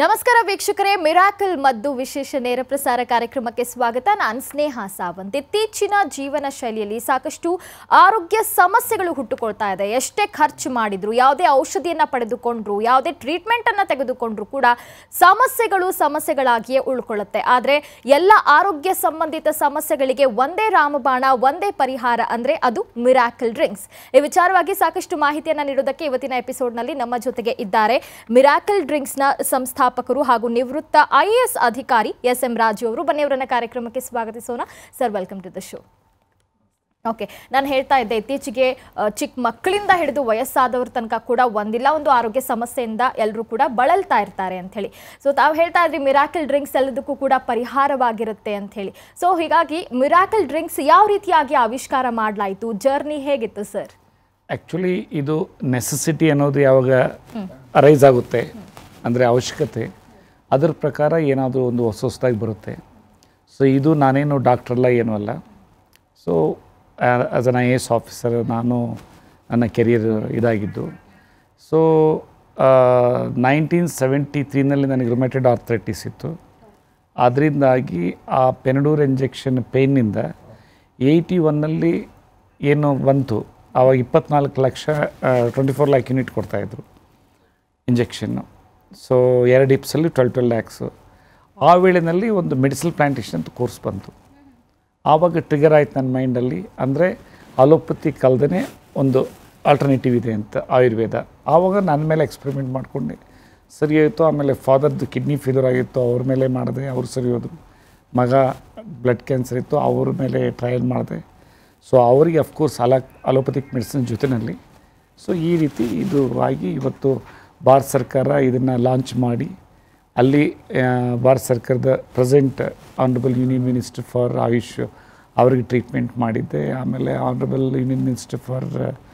ನಮಸ್ಕಾರ ವೀಕ್ಷಕರೇ ಮಿರಾಕಲ್ ಮದ್ದು ವಿಶೇಷ ನೇರ ಪ್ರಸಾರ ಕಾರ್ಯಕ್ರಮಕ್ಕೆ ಸ್ವಾಗತ ನಾನು ಸ್ನೇಹ ಸಾವಂತ್ ಇತ್ತೀಚಿನ ಜೀವನ ಶೈಲಿಯಲ್ಲಿ ಸಾಕಷ್ಟು ಆರೋಗ್ಯ ಸಮಸ್ಯೆಗಳು ಹುಟ್ಟುಕೊಳ್ತಾ ಇದೆ ಎಷ್ಟೇ ಖರ್ಚು ಮಾಡಿದ್ರು ಯಾವುದೇ ಔಷಧಿಯನ್ನ ಪಡೆದುಕೊಂಡ್ರು ಯಾವುದೇ ಟ್ರೀಟ್ಮೆಂಟ್ ಅನ್ನ ತೆಗೆದುಕೊಂಡ್ರು ಕೂಡ ಸಮಸ್ಯೆಗಳು ಸಮಸ್ಯೆಗಳಾಗಿಯೇ ಉಳ್ಕೊಳ್ಳುತ್ತೆ ಆದರೆ ಎಲ್ಲ ಆರೋಗ್ಯ ಸಂಬಂಧಿತ ಸಮಸ್ಯೆಗಳಿಗೆ ಒಂದೇ ರಾಮಬಾಣ ಒಂದೇ ಪರಿಹಾರ ಅಂದ್ರೆ ಅದು ಮಿರಾಕಲ್ ಡ್ರಿಂಕ್ಸ್ ಈ ವಿಚಾರವಾಗಿ ಸಾಕಷ್ಟು ಮಾಹಿತಿಯನ್ನ ನೀಡೋದಕ್ಕೆ ಇವತ್ತಿನ ಎಪಿಸೋಡ್ನಲ್ಲಿ ನಮ್ಮ ಜೊತೆಗೆ ಇದ್ದಾರೆ ಮಿರಾಕಲ್ ಡ್ರಿಂಕ್ಸ್ನ ಸಂಸ್ಥಾಪಕರು ಹಾಗೂ ನಿವೃತ್ತ ಐ ಎಸ್ ಅಧಿಕಾರಿ ಎಸ್ ಎಂ ರಾಜು ಅವರು ಬನ್ನಿ ಅವರನ್ನ ಕಾರ್ಯಕ್ರಮಕ್ಕೆ ಸ್ವಾಗತಿಸೋಣ sir welcome to the show okay ನಾನು ಹೇಳ್ತಾ ಇದ್ದೆ ಇತ್ತೀಚೆಗೆ ಆ, ಚಿಕ್ಕ ಮಕ್ಕಳಿಂದ ಹಿಡಿದು ವಯಸ್ಸಾದವ್ರ ತನಕ ಕೂಡ ಒಂದಿಲ್ಲ ಒಂದು ಆರೋಗ್ಯ ಸಮಸ್ಯೆಯಿಂದ ಎಲ್ಲರೂ ಕೂಡ ಬಳಲ್ತಾ ಇರ್ತಾರೆ ಅಂತ ಹೇಳಿ ಸೊ ತಾವು ಹೇಳ್ತಾ ಇದ್ರಿ ಮಿರಾಕಲ್ ಡ್ರಿಂಕ್ಸ್ ಎಲ್ಲದಕ್ಕೂ ಕೂಡ ಪರಿಹಾರವಾಗಿರುತ್ತೆ ಅಂತ ಹೇಳಿ ಸೊ ಹೀಗಾಗಿ ಮಿರಾಕಲ್ ಡ್ರಿಂಕ್ಸ್ ಯಾವ ರೀತಿಯಾಗಿ ಆವಿಷ್ಕಾರ ಮಾಡಲಾಯಿತು ಜರ್ನಿ ಹೇಗಿತ್ತು ಸರ್ ಆ್ಯಕ್ಚುಲಿ ಇದು ನೆಸೆಸಿಟಿ ಅನ್ನೋದು ಯಾವಾಗ ಅರೈಸ್ ಆಗುತ್ತೆ ಅಂದರೆ ಅವಶ್ಯಕತೆ ಅದರ ಪ್ರಕಾರ ಏನಾದರೂ ಒಂದು ಹೊಸ ಹೊಸದಾಗಿ ಬರುತ್ತೆ ಸೊ ಇದು ನಾನೇನು ಡಾಕ್ಟ್ರಲ್ಲ ಏನೂ ಅಲ್ಲ so as an I A S officer ನಾನು ನನ್ನ ಕೆರಿಯರ್ ಇದಾಗಿದ್ದು ಸೊ ನೈನ್ಟೀನ್ ಸೆವೆಂಟಿ ತ್ರೀನಲ್ಲಿ ನನಗೆ ರುಮೆಟೆಡ್ ಆರ್ಥ್ರೈಟಿಸ್ ಇತ್ತು ಅದರಿಂದಾಗಿ ಆ ಪೆನಡೂರ್ ಇಂಜೆಕ್ಷನ್ ಪೇಯ್ನಿಂದ ಏಯ್ಟಿ ಒನ್ನಲ್ಲಿ ಏನು ಬಂತು ಆವಾಗ ಇಪ್ಪತ್ನಾಲ್ಕು ಲಕ್ಷ ಟ್ವೆಂಟಿ ಫೋರ್ ಲ್ಯಾಕ್ ಯೂನಿಟ್ ಕೊಡ್ತಾಯಿದ್ರು ಇಂಜೆಕ್ಷನ್ನು ಸೊ ಎರಡು ಇಪ್ಸಲ್ಲಿ ಟ್ವೆಲ್ ಟ್ವೆಲ್ ಲ್ಯಾಕ್ಸು ಆ ವೇಳೆಯಲ್ಲಿ ಒಂದು ಮೆಡಿಸಿನಲ್ ಪ್ಲಾಂಟೇಷನ್ ಅಂತ ಕೋರ್ಸ್ ಬಂತು ಆವಾಗ ಟ್ರಿಗರ್ ಆಯ್ತು ನನ್ನ ಮೈಂಡಲ್ಲಿ ಅಂದರೆ ಅಲೋಪತಿ ಕಲ್ದೇ ಒಂದು ಆಲ್ಟರ್ನೇಟಿವ್ ಇದೆ ಅಂತ ಆಯುರ್ವೇದ ಆವಾಗ ನನ್ನ ಮೇಲೆ ಎಕ್ಸ್ಪೆರಿಮೆಂಟ್ ಮಾಡಿಕೊಂಡೆ ಸರಿ ಹೋಯಿತು ಆಮೇಲೆ ಫಾದರ್ದು ಕಿಡ್ನಿ ಫೇಲ್ಯೂರ್ ಆಗಿತ್ತು ಅವ್ರ ಮೇಲೆ ಮಾಡಿದೆ ಅವ್ರು ಸರಿ ಹೋದರು ಮಗ ಬ್ಲಡ್ ಕ್ಯಾನ್ಸರ್ ಇತ್ತು ಅವ್ರ ಮೇಲೆ ಟ್ರಯಲ್ ಮಾಡಿದೆ ಸೊ ಅವರಿಗೆ ಅಫ್ಕೋರ್ಸ್ ಅಲ ಅಲೋಪತಿಕ್ ಮೆಡಿಸಿನ್ ಜೊತೆಯಲ್ಲಿ ಸೊ ಈ ರೀತಿ ಇದು ಆಗಿ ಇವತ್ತು ಭಾರತ ಸರ್ಕಾರ ಇದನ್ನು ಲಾಂಚ್ ಮಾಡಿ ಅಲ್ಲಿ ಆ, ಭಾರತ ಸರ್ಕಾರದ present honourable union minister for AYUSH ಅವರಿಗೆ ಟ್ರೀಟ್ಮೆಂಟ್ ಮಾಡಿದ್ದೆ ಆಮೇಲೆ honourable union minister for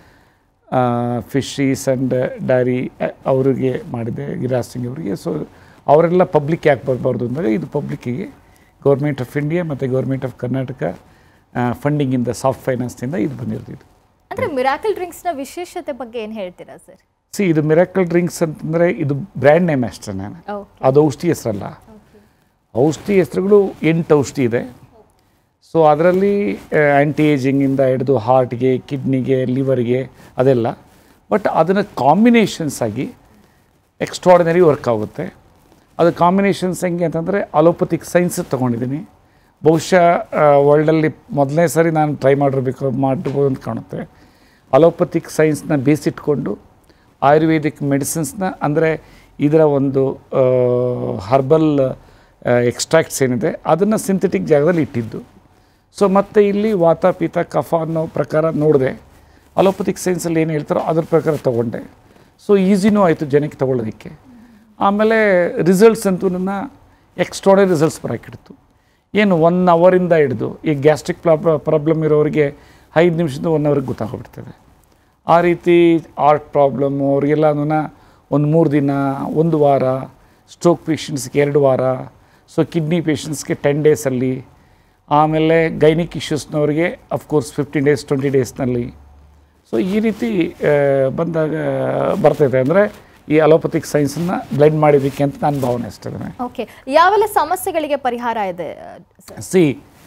fisheries and dairy ಅವರಿಗೆ ಮಾಡಿದೆ ಗಿರಿರಾಜ್ ಸಿಂಗ್ ಅವರಿಗೆ ಸೊ ಅವರೆಲ್ಲ ಪಬ್ಲಿಕ್ ಯಾಕೆ ಬರಬಾರ್ದು ಅಂದಾಗ ಇದು ಪಬ್ಲಿಕ್ಕಿಗೆ ಗೌರ್ಮೆಂಟ್ ಆಫ್ ಇಂಡಿಯಾ ಮತ್ತು ಗೌರ್ಮೆಂಟ್ ಆಫ್ ಕರ್ನಾಟಕ ಫಂಡಿಂಗಿಂದ ಸಾಫ್ಟ್ ಫೈನಾನ್ಸ್ನಿಂದ ಇದು ಬಂದಿರೋದು ಅಂದ್ರೆ ಮಿರಾಕಲ್ ಡ್ರಿಂಕ್ಸ್ನ ವಿಶೇಷತೆ ಬಗ್ಗೆ ಏನು ಹೇಳ್ತೀರಾ ಸರ್ ಸಿ ಇದು ಮಿರಾಕಲ್ ಡ್ರಿಂಕ್ಸ್ ಅಂತಂದರೆ ಇದು ಬ್ರ್ಯಾಂಡ್ ನೇಮ್ ಅಷ್ಟೇ ನಾನು ಓಕೆ ಅದು ಔಷಧಿ ಹೆಸರಲ್ಲ ಔಷಧಿ ಹೆಸರುಗಳು ಎಂಟು ಔಷಧಿ ಇದೆ ಸೊ ಅದರಲ್ಲಿ ಆ್ಯಂಟಿ ಏಜಿಂಗಿಂದ ಹಿಡಿದು ಹಾರ್ಟ್ಗೆ ಕಿಡ್ನಿಗೆ ಲಿವರ್ಗೆ ಅದೆಲ್ಲ ಬಟ್ ಅದನ್ನು ಕಾಂಬಿನೇಷನ್ಸ್ ಆಗಿ ಎಕ್ಸ್ಟ್ರಾರ್ಡಿನರಿ ವರ್ಕ್ ಆಗುತ್ತೆ ಅದು ಕಾಂಬಿನೇಷನ್ಸ್ ಹೆಂಗೆ ಅಂತಂದರೆ ಅಲೋಪತಿಕ್ ಸೈನ್ಸ್ ತೊಗೊಂಡಿದ್ದೀನಿ ಬಹುಶಃ ವರ್ಲ್ಡಲ್ಲಿ ಮೊದಲನೇ ಸರಿ ನಾನು ಟ್ರೈ ಮಾಡಿರ್ಬೇಕು ಮಾಡ್ಬೋದು ಅಂತ ಕಾಣುತ್ತೆ ಅಲೋಪತಿಕ್ ಸೈನ್ಸ್ನ ಬೇಸಿಟ್ಕೊಂಡು ಆಯುರ್ವೇದಿಕ್ ಮೆಡಿಸಿನ್ಸ್ನ ಅಂದರೆ ಇದರ ಒಂದು ಹರ್ಬಲ್ ಎಕ್ಸ್ಟ್ರಾಕ್ಟ್ಸ್ ಏನಿದೆ ಅದನ್ನು ಸಿಂಥೆಟಿಕ್ ಜಾಗದಲ್ಲಿ ಇಟ್ಟಿದ್ದು ಸೊ ಮತ್ತು ಇಲ್ಲಿ ವಾತ ಪಿತ ಕಫ ಅನ್ನೋ ಪ್ರಕಾರ ನೋಡಿದೆ ಅಲೋಪತಿಕ್ ಸೈನ್ಸಲ್ಲಿ ಏನು ಹೇಳ್ತಾರೋ ಅದ್ರ ಪ್ರಕಾರ ತೊಗೊಂಡೆ ಸೊ ಈಸಿನೂ ಆಯಿತು ಜನಕ್ಕೆ ತೊಗೊಳ್ಳೋದಕ್ಕೆ ಆಮೇಲೆ ರಿಸಲ್ಟ್ಸ್ ಅಂತೂ ನನ್ನ ಎಕ್ಸ್ಟ್ರಾಡರಿ ರಿಸಲ್ಟ್ಸ್ ಬರೋಕ್ಕಿಡ್ತು ಏನು ಒನ್ ಅವರಿಂದ ಹಿಡಿದು ಈ ಗ್ಯಾಸ್ಟ್ರಿಕ್ ಪ್ರಾಬ್ಲಮ್ ಇರೋರಿಗೆ ಐದು ನಿಮಿಷದಿಂದ ಒನ್ ಅವರ್ಗೆ ಗೊತ್ತಾಗ್ಬಿಡ್ತದೆ ಆ ರೀತಿ ಆರ್ಟ್ ಪ್ರಾಬ್ಲಮ್ಮು ಅವ್ರಿಗೆಲ್ಲನೂ ಒಂದು ಮೂರು ದಿನ ಒಂದು ವಾರ ಸ್ಟ್ರೋಕ್ ಪೇಷಂಟ್ಸ್ಗೆ ಎರಡು ವಾರ ಸೊ ಕಿಡ್ನಿ ಪೇಷಂಟ್ಸ್ಗೆ ಟೆನ್ ಡೇಸಲ್ಲಿ ಆಮೇಲೆ ಗೈನಿಕ್ ಇಶ್ಯೂಸ್ನವ್ರಿಗೆ ಅಫ್ಕೋರ್ಸ್ ಫಿಫ್ಟೀನ್ ಡೇಸ್ ಟ್ವೆಂಟಿ ಡೇಸ್ನಲ್ಲಿ ಸೊ ಈ ರೀತಿ ಆ, ಬಂದಾಗ ಬರ್ತೈತೆ ಅಂದರೆ ಈ ಅಲೋಪತಿಕ್ ಸೈನ್ಸನ್ನು ಬ್ಲೆಂಡ್ ಮಾಡಿದ್ದಕ್ಕೆ ಅಂತ ನನ್ನ ಭಾವನೆ ಅಷ್ಟೇ ಓಕೆ ಯಾವೆಲ್ಲ ಸಮಸ್ಯೆಗಳಿಗೆ ಪರಿಹಾರ ಇದೆ ಸರ್ ಸಿ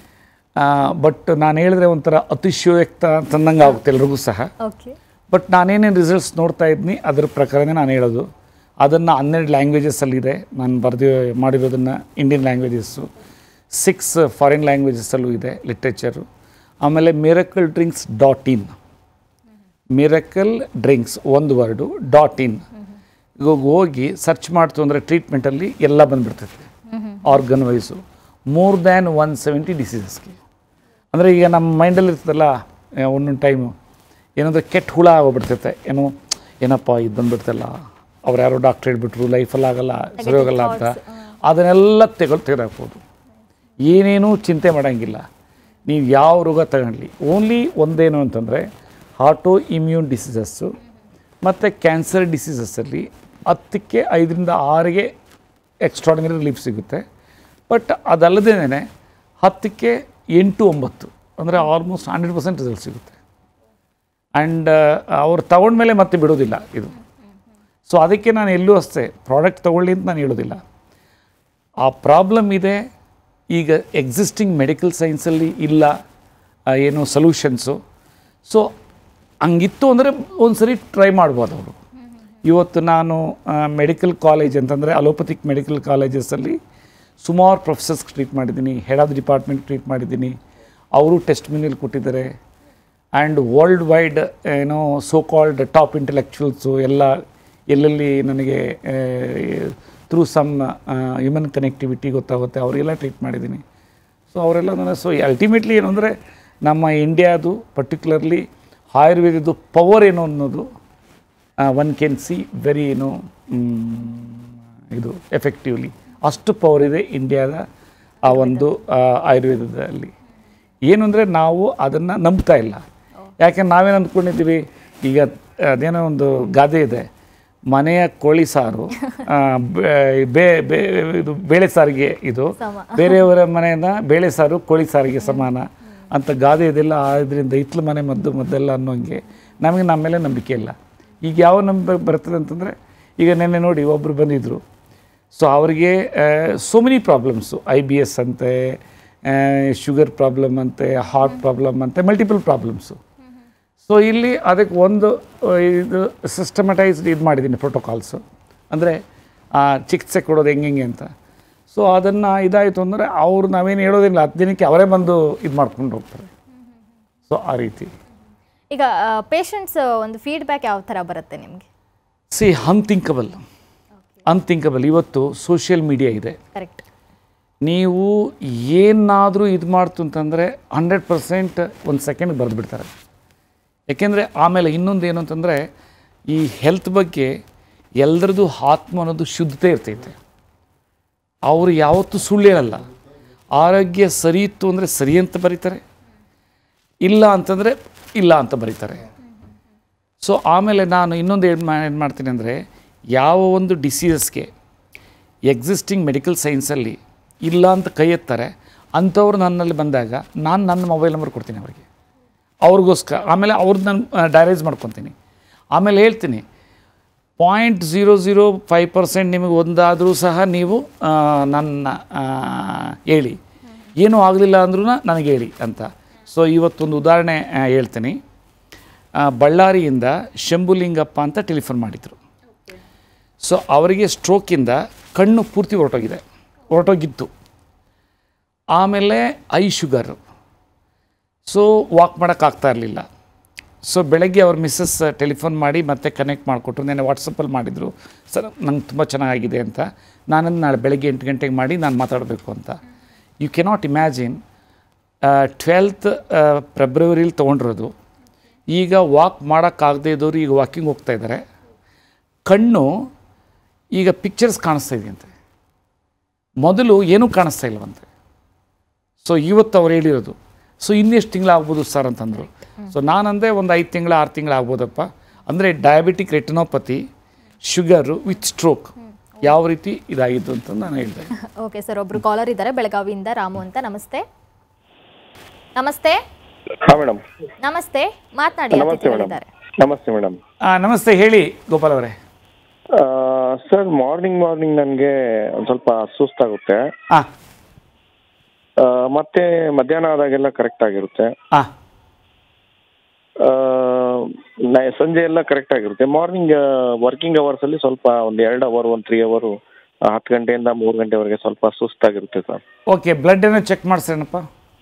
ಬಟ್ ನಾನು ಹೇಳಿದ್ರೆ ಒಂಥರ ಅತಿಶಯೋಕ್ತ ಅಂತಂದಂಗೆ ಆಗುತ್ತೆ ಎಲ್ರಿಗೂ ಸಹ ಓಕೆ ಬಟ್ ನಾನೇನೇನು ರಿಸಲ್ಟ್ಸ್ ನೋಡ್ತಾ ಇದ್ದೀನಿ ಅದ್ರ ಪ್ರಕಾರನೇ ನಾನು ಹೇಳೋದು ಅದನ್ನು ಹನ್ನೆರಡು ಲ್ಯಾಂಗ್ವೇಜಸ್ಸಲ್ಲಿದೆ ನಾನು ಬರೆದು ಮಾಡಿರೋದನ್ನು ಇಂಡಿಯನ್ ಲ್ಯಾಂಗ್ವೇಜಸ್ಸು ಸಿಕ್ಸ್ ಫಾರಿನ್ ಲ್ಯಾಂಗ್ವೇಜಸ್ಸಲ್ಲೂ ಇದೆ ಲಿಟ್ರೇಚರು ಆಮೇಲೆ miracle drinks dot in miracle drinks ಒಂದು ವರ್ಡು ಡಾಟ್ ಇನ್ ಇವಾಗ ಹೋಗಿ ಸರ್ಚ್ ಮಾಡ್ತು ಅಂದರೆ ಟ್ರೀಟ್ಮೆಂಟಲ್ಲಿ ಎಲ್ಲ ಬಂದುಬಿಡ್ತೈತೆ organ wise more than one seventy ಡಿಸೀಸಸ್ಗೆ ಅಂದರೆ ಈಗ ನಮ್ಮ ಮೈಂಡಲ್ಲಿ ಇರ್ತದಲ್ಲ ಆ, ಒಂದೊಂದು ಟೈಮು ಏನಾದರೂ ಕೆಟ್ಟ ಹುಳ ಆಗೋಗ್ಬಿಡ್ತೈತೆ ಏನೋ ಏನಪ್ಪ ಇದು ಬಂದ್ಬಿಡ್ತಲ್ಲ ಅವ್ರು ಯಾರೋ ಡಾಕ್ಟ್ರ್ ಹೇಳ್ಬಿಟ್ರು ಲೈಫಲ್ಲಿ ಆಗಲ್ಲ ಸರಿ ಹೋಗಲ್ಲ ಅಂತ ಅದನ್ನೆಲ್ಲ ತೆಗೆದು ತೆಗೆದಾಕ್ಬೋದು ಏನೇನೂ ಚಿಂತೆ ಮಾಡೋಂಗಿಲ್ಲ ನೀವು ಯಾವ ರೋಗ ತಗೊಳ್ಳಿ ಓನ್ಲಿ ಒಂದೇನು ಅಂತಂದರೆ ಹಾರ್ಟೋ ಇಮ್ಯೂನ್ ಡಿಸೀಸಸ್ಸು ಮತ್ತು ಕ್ಯಾನ್ಸರ್ ಡಿಸೀಸಸ್ಸಲ್ಲಿ ಹತ್ತಕ್ಕೆ ಐದರಿಂದ ಆರಿಗೆ ಎಕ್ಸ್ಟ್ರಾಡಿನರಿ ರಿಲೀಫ್ ಸಿಗುತ್ತೆ ಬಟ್ ಅದಲ್ಲದೇ ಹತ್ತಕ್ಕೆ ಎಂಟು ಒಂಬತ್ತು ಅಂದರೆ ಆಲ್ಮೋಸ್ಟ್ ಹಂಡ್ರೆಡ್ ಪರ್ಸೆಂಟ್ ರಿಸಲ್ಟ್ ಸಿಗುತ್ತೆ ಆ್ಯಂಡ್ ಅವ್ರು ತಗೊಂಡ್ಮೇಲೆ ಮತ್ತೆ ಬಿಡೋದಿಲ್ಲ ಇದು ಸೊ ಅದಕ್ಕೆ ನಾನು ಎಲ್ಲೂ ಅಷ್ಟೇ ಪ್ರಾಡಕ್ಟ್ ತೊಗೊಳ್ಳಿ ಅಂತ ನಾನು ಹೇಳೋದಿಲ್ಲ ಆ ಪ್ರಾಬ್ಲಮ್ ಇದೆ ಈಗ ಎಕ್ಸಿಸ್ಟಿಂಗ್ ಮೆಡಿಕಲ್ ಸೈನ್ಸಲ್ಲಿ ಇಲ್ಲ ಆ, ಏನು ಸೊಲ್ಯೂಷನ್ಸು ಸೊ ಹಂಗಿತ್ತು ಅಂದರೆ ಒಂದು ಸರಿ ಟ್ರೈ ಮಾಡ್ಬೋದು ಅವರು ಇವತ್ತು ನಾನು ಮೆಡಿಕಲ್ ಕಾಲೇಜ್ ಅಂತಂದರೆ ಅಲೋಪತಿಕ್ ಮೆಡಿಕಲ್ ಕಾಲೇಜಸಲ್ಲಿ ಸುಮಾರು ಪ್ರೊಫೆಸರ್ಸ್ ಟ್ರೀಟ್ ಮಾಡಿದ್ದೀನಿ ಹೆಡ್ ಆಫ್ ಡಿಪಾರ್ಟ್ಮೆಂಟ್ ಟ್ರೀಟ್ ಮಾಡಿದ್ದೀನಿ ಅವರು ಟೆಸ್ಟ್ ಮಿನಿಲ್ ಕೊಟ್ಟಿದ್ದಾರೆ ಆ್ಯಂಡ್ ವರ್ಲ್ಡ್ ವೈಡ್ ಏನೋ ಸೋ ಕಾಲ್ಡ್ ಟಾಪ್ ಇಂಟೆಲೆಕ್ಚುವಲ್ಸು ಎಲ್ಲ ಎಲ್ಲೆಲ್ಲಿ ನನಗೆ ಥ್ರೂ ಸಮ್ ಹ್ಯೂಮನ್ ಕನೆಕ್ಟಿವಿಟಿ ಗೊತ್ತಾಗುತ್ತೆ ಅವರೆಲ್ಲ ಟ್ರೀಟ್ ಮಾಡಿದ್ದೀನಿ ಸೊ ಅವರೆಲ್ಲ ನನ್ನ ಸೊ ಅಲ್ಟಿಮೇಟ್ಲಿ ಏನು ಅಂದರೆ ನಮ್ಮ ಇಂಡಿಯಾದು ಪರ್ಟಿಕ್ಯುಲರ್ಲಿ ಆಯುರ್ವೇದದ್ದು ಪವರ್ ಏನು ಅನ್ನೋದು ಒನ್ ಕ್ಯಾನ್ ಸಿ ವೆರಿ ಏನು ಮ್, ಇದು ಎಫೆಕ್ಟಿವ್ಲಿ ಅಷ್ಟು ಪವರ್ ಇದೆ ಇಂಡಿಯಾದ ಆ ಒಂದು ಆ, ಆಯುರ್ವೇದದಲ್ಲಿ ಏನು ಅಂದರೆ ನಾವು ಅದನ್ನು ನಂಬ್ತಾ ಇಲ್ಲ ಯಾಕೆ ನಾವೇನು ಅಂದ್ಕೊಂಡಿದ್ದೀವಿ ಈಗ ಅದೇನೋ ಒಂದು ಗಾದೆ ಇದೆ ಮನೆಯ ಕೋಳಿ ಸಾರು ಆ, ಬೇ- ಬೇ- ಬೇ- ಇದು ಬೇಳೆ ಸಾರಿಗೆ ಇದು ಸಮ. ಬೇರೆಯವರ ಮನೆಯಿಂದ ಬೇಳೆ ಸಾರು ಕೋಳಿ ಸಾರಿಗೆ ಸಮಾನ ಅಂತ ಗಾದೆ ಇದೆಲ್ಲ ಆದ್ದರಿಂದ ಹಿತ್ಲು ಮನೆ ಮದ್ದು ಮದ್ದೆಲ್ಲ ಅನ್ನೋಂಗೆ ನಮಗೆ ನಮ್ಮ ಮೇಲೆ ನಂಬಿಕೆ ಇಲ್ಲ ಈಗ ಯಾವ ನಂಬ ಬರ್ತದೆ ಅಂತಂದರೆ ಈಗ ನೆನ್ನೆ ನೋಡಿ ಒಬ್ಬರು ಬಂದಿದ್ದರು ಸೊ ಅವರಿಗೆ so many problems I B S ಅಂತೆ ಶುಗರ್ ಪ್ರಾಬ್ಲಮ್ ಅಂತೆ ಹಾರ್ಟ್ ಪ್ರಾಬ್ಲಮ್ ಅಂತೆ ಮಲ್ಟಿಪಲ್ ಪ್ರಾಬ್ಲಮ್ಸು ಸೊ ಇಲ್ಲಿ ಅದಕ್ಕೆ ಒಂದು ಆ, ಇದು ಸಿಸ್ಟಮಟೈಸ್ಡ್ ಇದು ಮಾಡಿದ್ದೀನಿ ಪ್ರೋಟೋಕಾಲ್ಸು ಅಂದರೆ ಚಿಕಿತ್ಸೆ ಕೊಡೋದು ಹೆಂಗೆ ಹೆಂಗೆ ಅಂತ ಸೊ ಅದನ್ನು ಇದಾಯಿತು ಅಂದರೆ ಅವರು ನಾವೇನು ಹೇಳೋದಿಲ್ಲ ಹತ್ತು ದಿನಕ್ಕೆ ಅವರೇ ಬಂದು ಇದು ಮಾಡ್ಕೊಂಡು ಹೋಗ್ತಾರೆ ಸೊ ಆ ರೀತಿ ಈಗ ಪೇಷಂಟ್ಸ್ ಒಂದು ಫೀಡ್ಬ್ಯಾಕ್ ಯಾವ ಥರ ಬರುತ್ತೆ ನಿಮಗೆ ಸಿ ಅನ್ಥಿಂಕಬಲ್ ಅನ್ಥಿಂಕಬಲ್ ಇವತ್ತು ಸೋಷಿಯಲ್ ಮೀಡಿಯಾ ಇದೆ ಕರೆಕ್ಟ್ ನೀವು ಏನಾದರೂ ಇದು ಮಾಡ್ತು ಅಂತಂದರೆ ಹಂಡ್ರೆಡ್ ಪರ್ಸೆಂಟ್ ಒಂದು ಸೆಕೆಂಡ್ ಬರೆದು ಬಿಡ್ತಾರೆ ಯಾಕೆಂದರೆ ಆಮೇಲೆ ಇನ್ನೊಂದು ಏನು ಅಂತಂದರೆ ಈ ಹೆಲ್ತ್ ಬಗ್ಗೆ ಎಲ್ಲರದ್ದು ಆತ್ಮ ಅನ್ನೋದು ಶುದ್ಧತೆ ಇರ್ತೈತೆ ಅವರು ಯಾವತ್ತೂ ಸುಳ್ಳು ಹೇಳಲ್ಲ ಆರೋಗ್ಯ ಸರಿ ಇತ್ತು ಅಂದರೆ ಸರಿ ಅಂತ ಬರೀತಾರೆ ಇಲ್ಲ ಅಂತಂದರೆ ಇಲ್ಲ ಅಂತ ಬರೀತಾರೆ ಸೊ ಆಮೇಲೆ ನಾನು ಇನ್ನೊಂದು ಏನು ಮಾ ಏನು ಮಾಡ್ತೀನಿ ಅಂದರೆ ಯಾವ ಒಂದು ಡಿಸೀಸಸ್ಗೆ ಎಕ್ಸಿಸ್ಟಿಂಗ್ ಮೆಡಿಕಲ್ ಸೈನ್ಸಲ್ಲಿ ಇಲ್ಲ ಅಂತ ಕೈ ಎತ್ತಾರೆ ಅಂಥವ್ರು ನನ್ನಲ್ಲಿ ಬಂದಾಗ ನಾನು ನನ್ನ ಮೊಬೈಲ್ ನಂಬರ್ ಕೊಡ್ತೀನಿ ಅವರಿಗೆ ಅವ್ರಿಗೋಸ್ಕರ ಆಮೇಲೆ ಅವ್ರದ್ದು ನಾನು ಡೈರೈಸ್ ಮಾಡ್ಕೊತೀನಿ ಆಮೇಲೆ ಹೇಳ್ತೀನಿ point zero zero five percent ನಿಮಗೆ ಒಂದಾದರೂ ಸಹ ನೀವು ಆ, ನನ್ನ ಆ, ಹೇಳಿ ಏನೂ ಆಗಲಿಲ್ಲ ಅಂದ್ರೂ ನನಗೆ ಹೇಳಿ ಅಂತ ಸೊ ಇವತ್ತೊಂದು ಉದಾಹರಣೆ ಆ, ಹೇಳ್ತೀನಿ ಆ, ಬಳ್ಳಾರಿಯಿಂದ ಶಂಭುಲಿಂಗಪ್ಪ ಅಂತ ಟೆಲಿಫೋನ್ ಮಾಡಿದರು ಸೊ ಅವರಿಗೆ ಸ್ಟ್ರೋಕಿಂದ ಕಣ್ಣು ಪೂರ್ತಿ ಹೊರಟೋಗಿದೆ ಹೊರಟೋಗಿತ್ತು ಆಮೇಲೆ ಐ ಶುಗರು ಸೊ ವಾಕ್ ಮಾಡೋಕ್ಕಾಗ್ತಾ ಇರಲಿಲ್ಲ ಸೊ ಬೆಳಗ್ಗೆ ಅವ್ರ ಮಿಸ್ಸಸ್ ಟೆಲಿಫೋನ್ ಮಾಡಿ ಮತ್ತೆ ಕನೆಕ್ಟ್ ಮಾಡಿಕೊಟ್ರು ನೆನ್ನೆ ವಾಟ್ಸಪ್ಪಲ್ಲಿ ಮಾಡಿದರು ಸರ್ ನಂಗೆ ತುಂಬ ಚೆನ್ನಾಗಿದೆ ಅಂತ ನಾನು ನಾಳೆ ಬೆಳಗ್ಗೆ ಎಂಟು ಗಂಟೆಗೆ ಮಾಡಿ ನಾನು ಮಾತಾಡಬೇಕು ಅಂತ ಯು ಕೆನಾಟ್ ಇಮ್ಯಾಜಿನ್ ಟ್ವೆಲ್ತ್ ಫೆಬ್ರವರಿಲಿ ತೊಗೊಂಡಿರೋದು ಈಗ ವಾಕ್ ಮಾಡೋಕ್ಕಾಗದೇ ಇದ್ದವರು ಈಗ ವಾಕಿಂಗ್ ಹೋಗ್ತಾ ಇದ್ದಾರೆ ಕಣ್ಣು ಈಗ ಪಿಕ್ಚರ್ಸ್ ಕಾಣಿಸ್ತಾ ಇದೆಯಂತೆ ಮೊದಲು ಏನೂ ಕಾಣಿಸ್ತಾ ಇಲ್ಲವಂತೆ ಸೊ ಇವತ್ತು ಅವ್ರು ಹೇಳಿರೋದು ಸೊ ಇನ್ನೆಷ್ಟು ತಿಂಗಳು ಆಗ್ಬೋದು ಸರ್ ಅಂತಂದರು ಸೊ ನಾನಂದೆ ಒಂದು ಐದು ತಿಂಗಳು ಆರು ತಿಂಗಳು ಆಗ್ಬೋದಪ್ಪ ಅಂದರೆ diabetic retinopathy sugar with stroke ಯಾವ ರೀತಿ ಇದಾಗಿದ್ದು ಅಂತ ನಾನು ಹೇಳಿದೆ ಓಕೆ ಸರ್ ಒಬ್ರು ಕಾಲರ್ ಇದ್ದಾರೆ ಬೆಳಗಾವಿಯಿಂದ ರಾಮು ಅಂತ ನಮಸ್ತೆ ನಮಸ್ತೆ ಹಾ ಮೇಡಮ್ ನಮಸ್ತೆ ಮಾತನಾಡಿ ನಮಸ್ತೆ ಮೇಡಮ್ ಅತಿಥಿಗಳಿದ್ದಾರೆ ನಮಸ್ತೆ ಮೇಡಮ್ ಆ, ನಮಸ್ತೆ ಹೇಳಿ ಗೋಪಾಲ್ ಅವರೇ ಸರ್ ಮಾರ್ನಿಂಗ್ ಮಾರ್ನಿಂಗ್ ನನಗೆ ಒಂದು ಸ್ವಲ್ಪ ಸುಸ್ತಾಗುತ್ತೆ ಹಾಂ ಆ, ಮತ್ತೆ ಮಧ್ಯಾಹ್ನ ಆದಾಗೆಲ್ಲ ಕರೆಕ್ಟ್ ಆಗಿರುತ್ತೆ ಹಾಂ ಆ, ನ- ಸಂಜೆ ಎಲ್ಲ ಕರೆಕ್ಟ್ ಆಗಿರುತ್ತೆ ಮಾರ್ನಿಂಗ್ ವರ್ಕಿಂಗ್ ಅವರ್ಸ್ ಅಲ್ಲಿ ಸ್ವಲ್ಪ ಒಂದು ಎರಡು ಅವರ್ ಒಂದು ತ್ರೀ ಅವರು ಹತ್ತು ಗಂಟೆಯಿಂದ ಮೂರು ಗಂಟೆವರೆಗೆ ಸ್ವಲ್ಪ ಸುಸ್ತಾಗಿರುತ್ತೆ ಸರ್ ಓಕೆ ಬ್ಲಡ್ ಏನೋ ಚೆಕ್ ಮಾಡಿಸ್ರೇನಪ್ಪ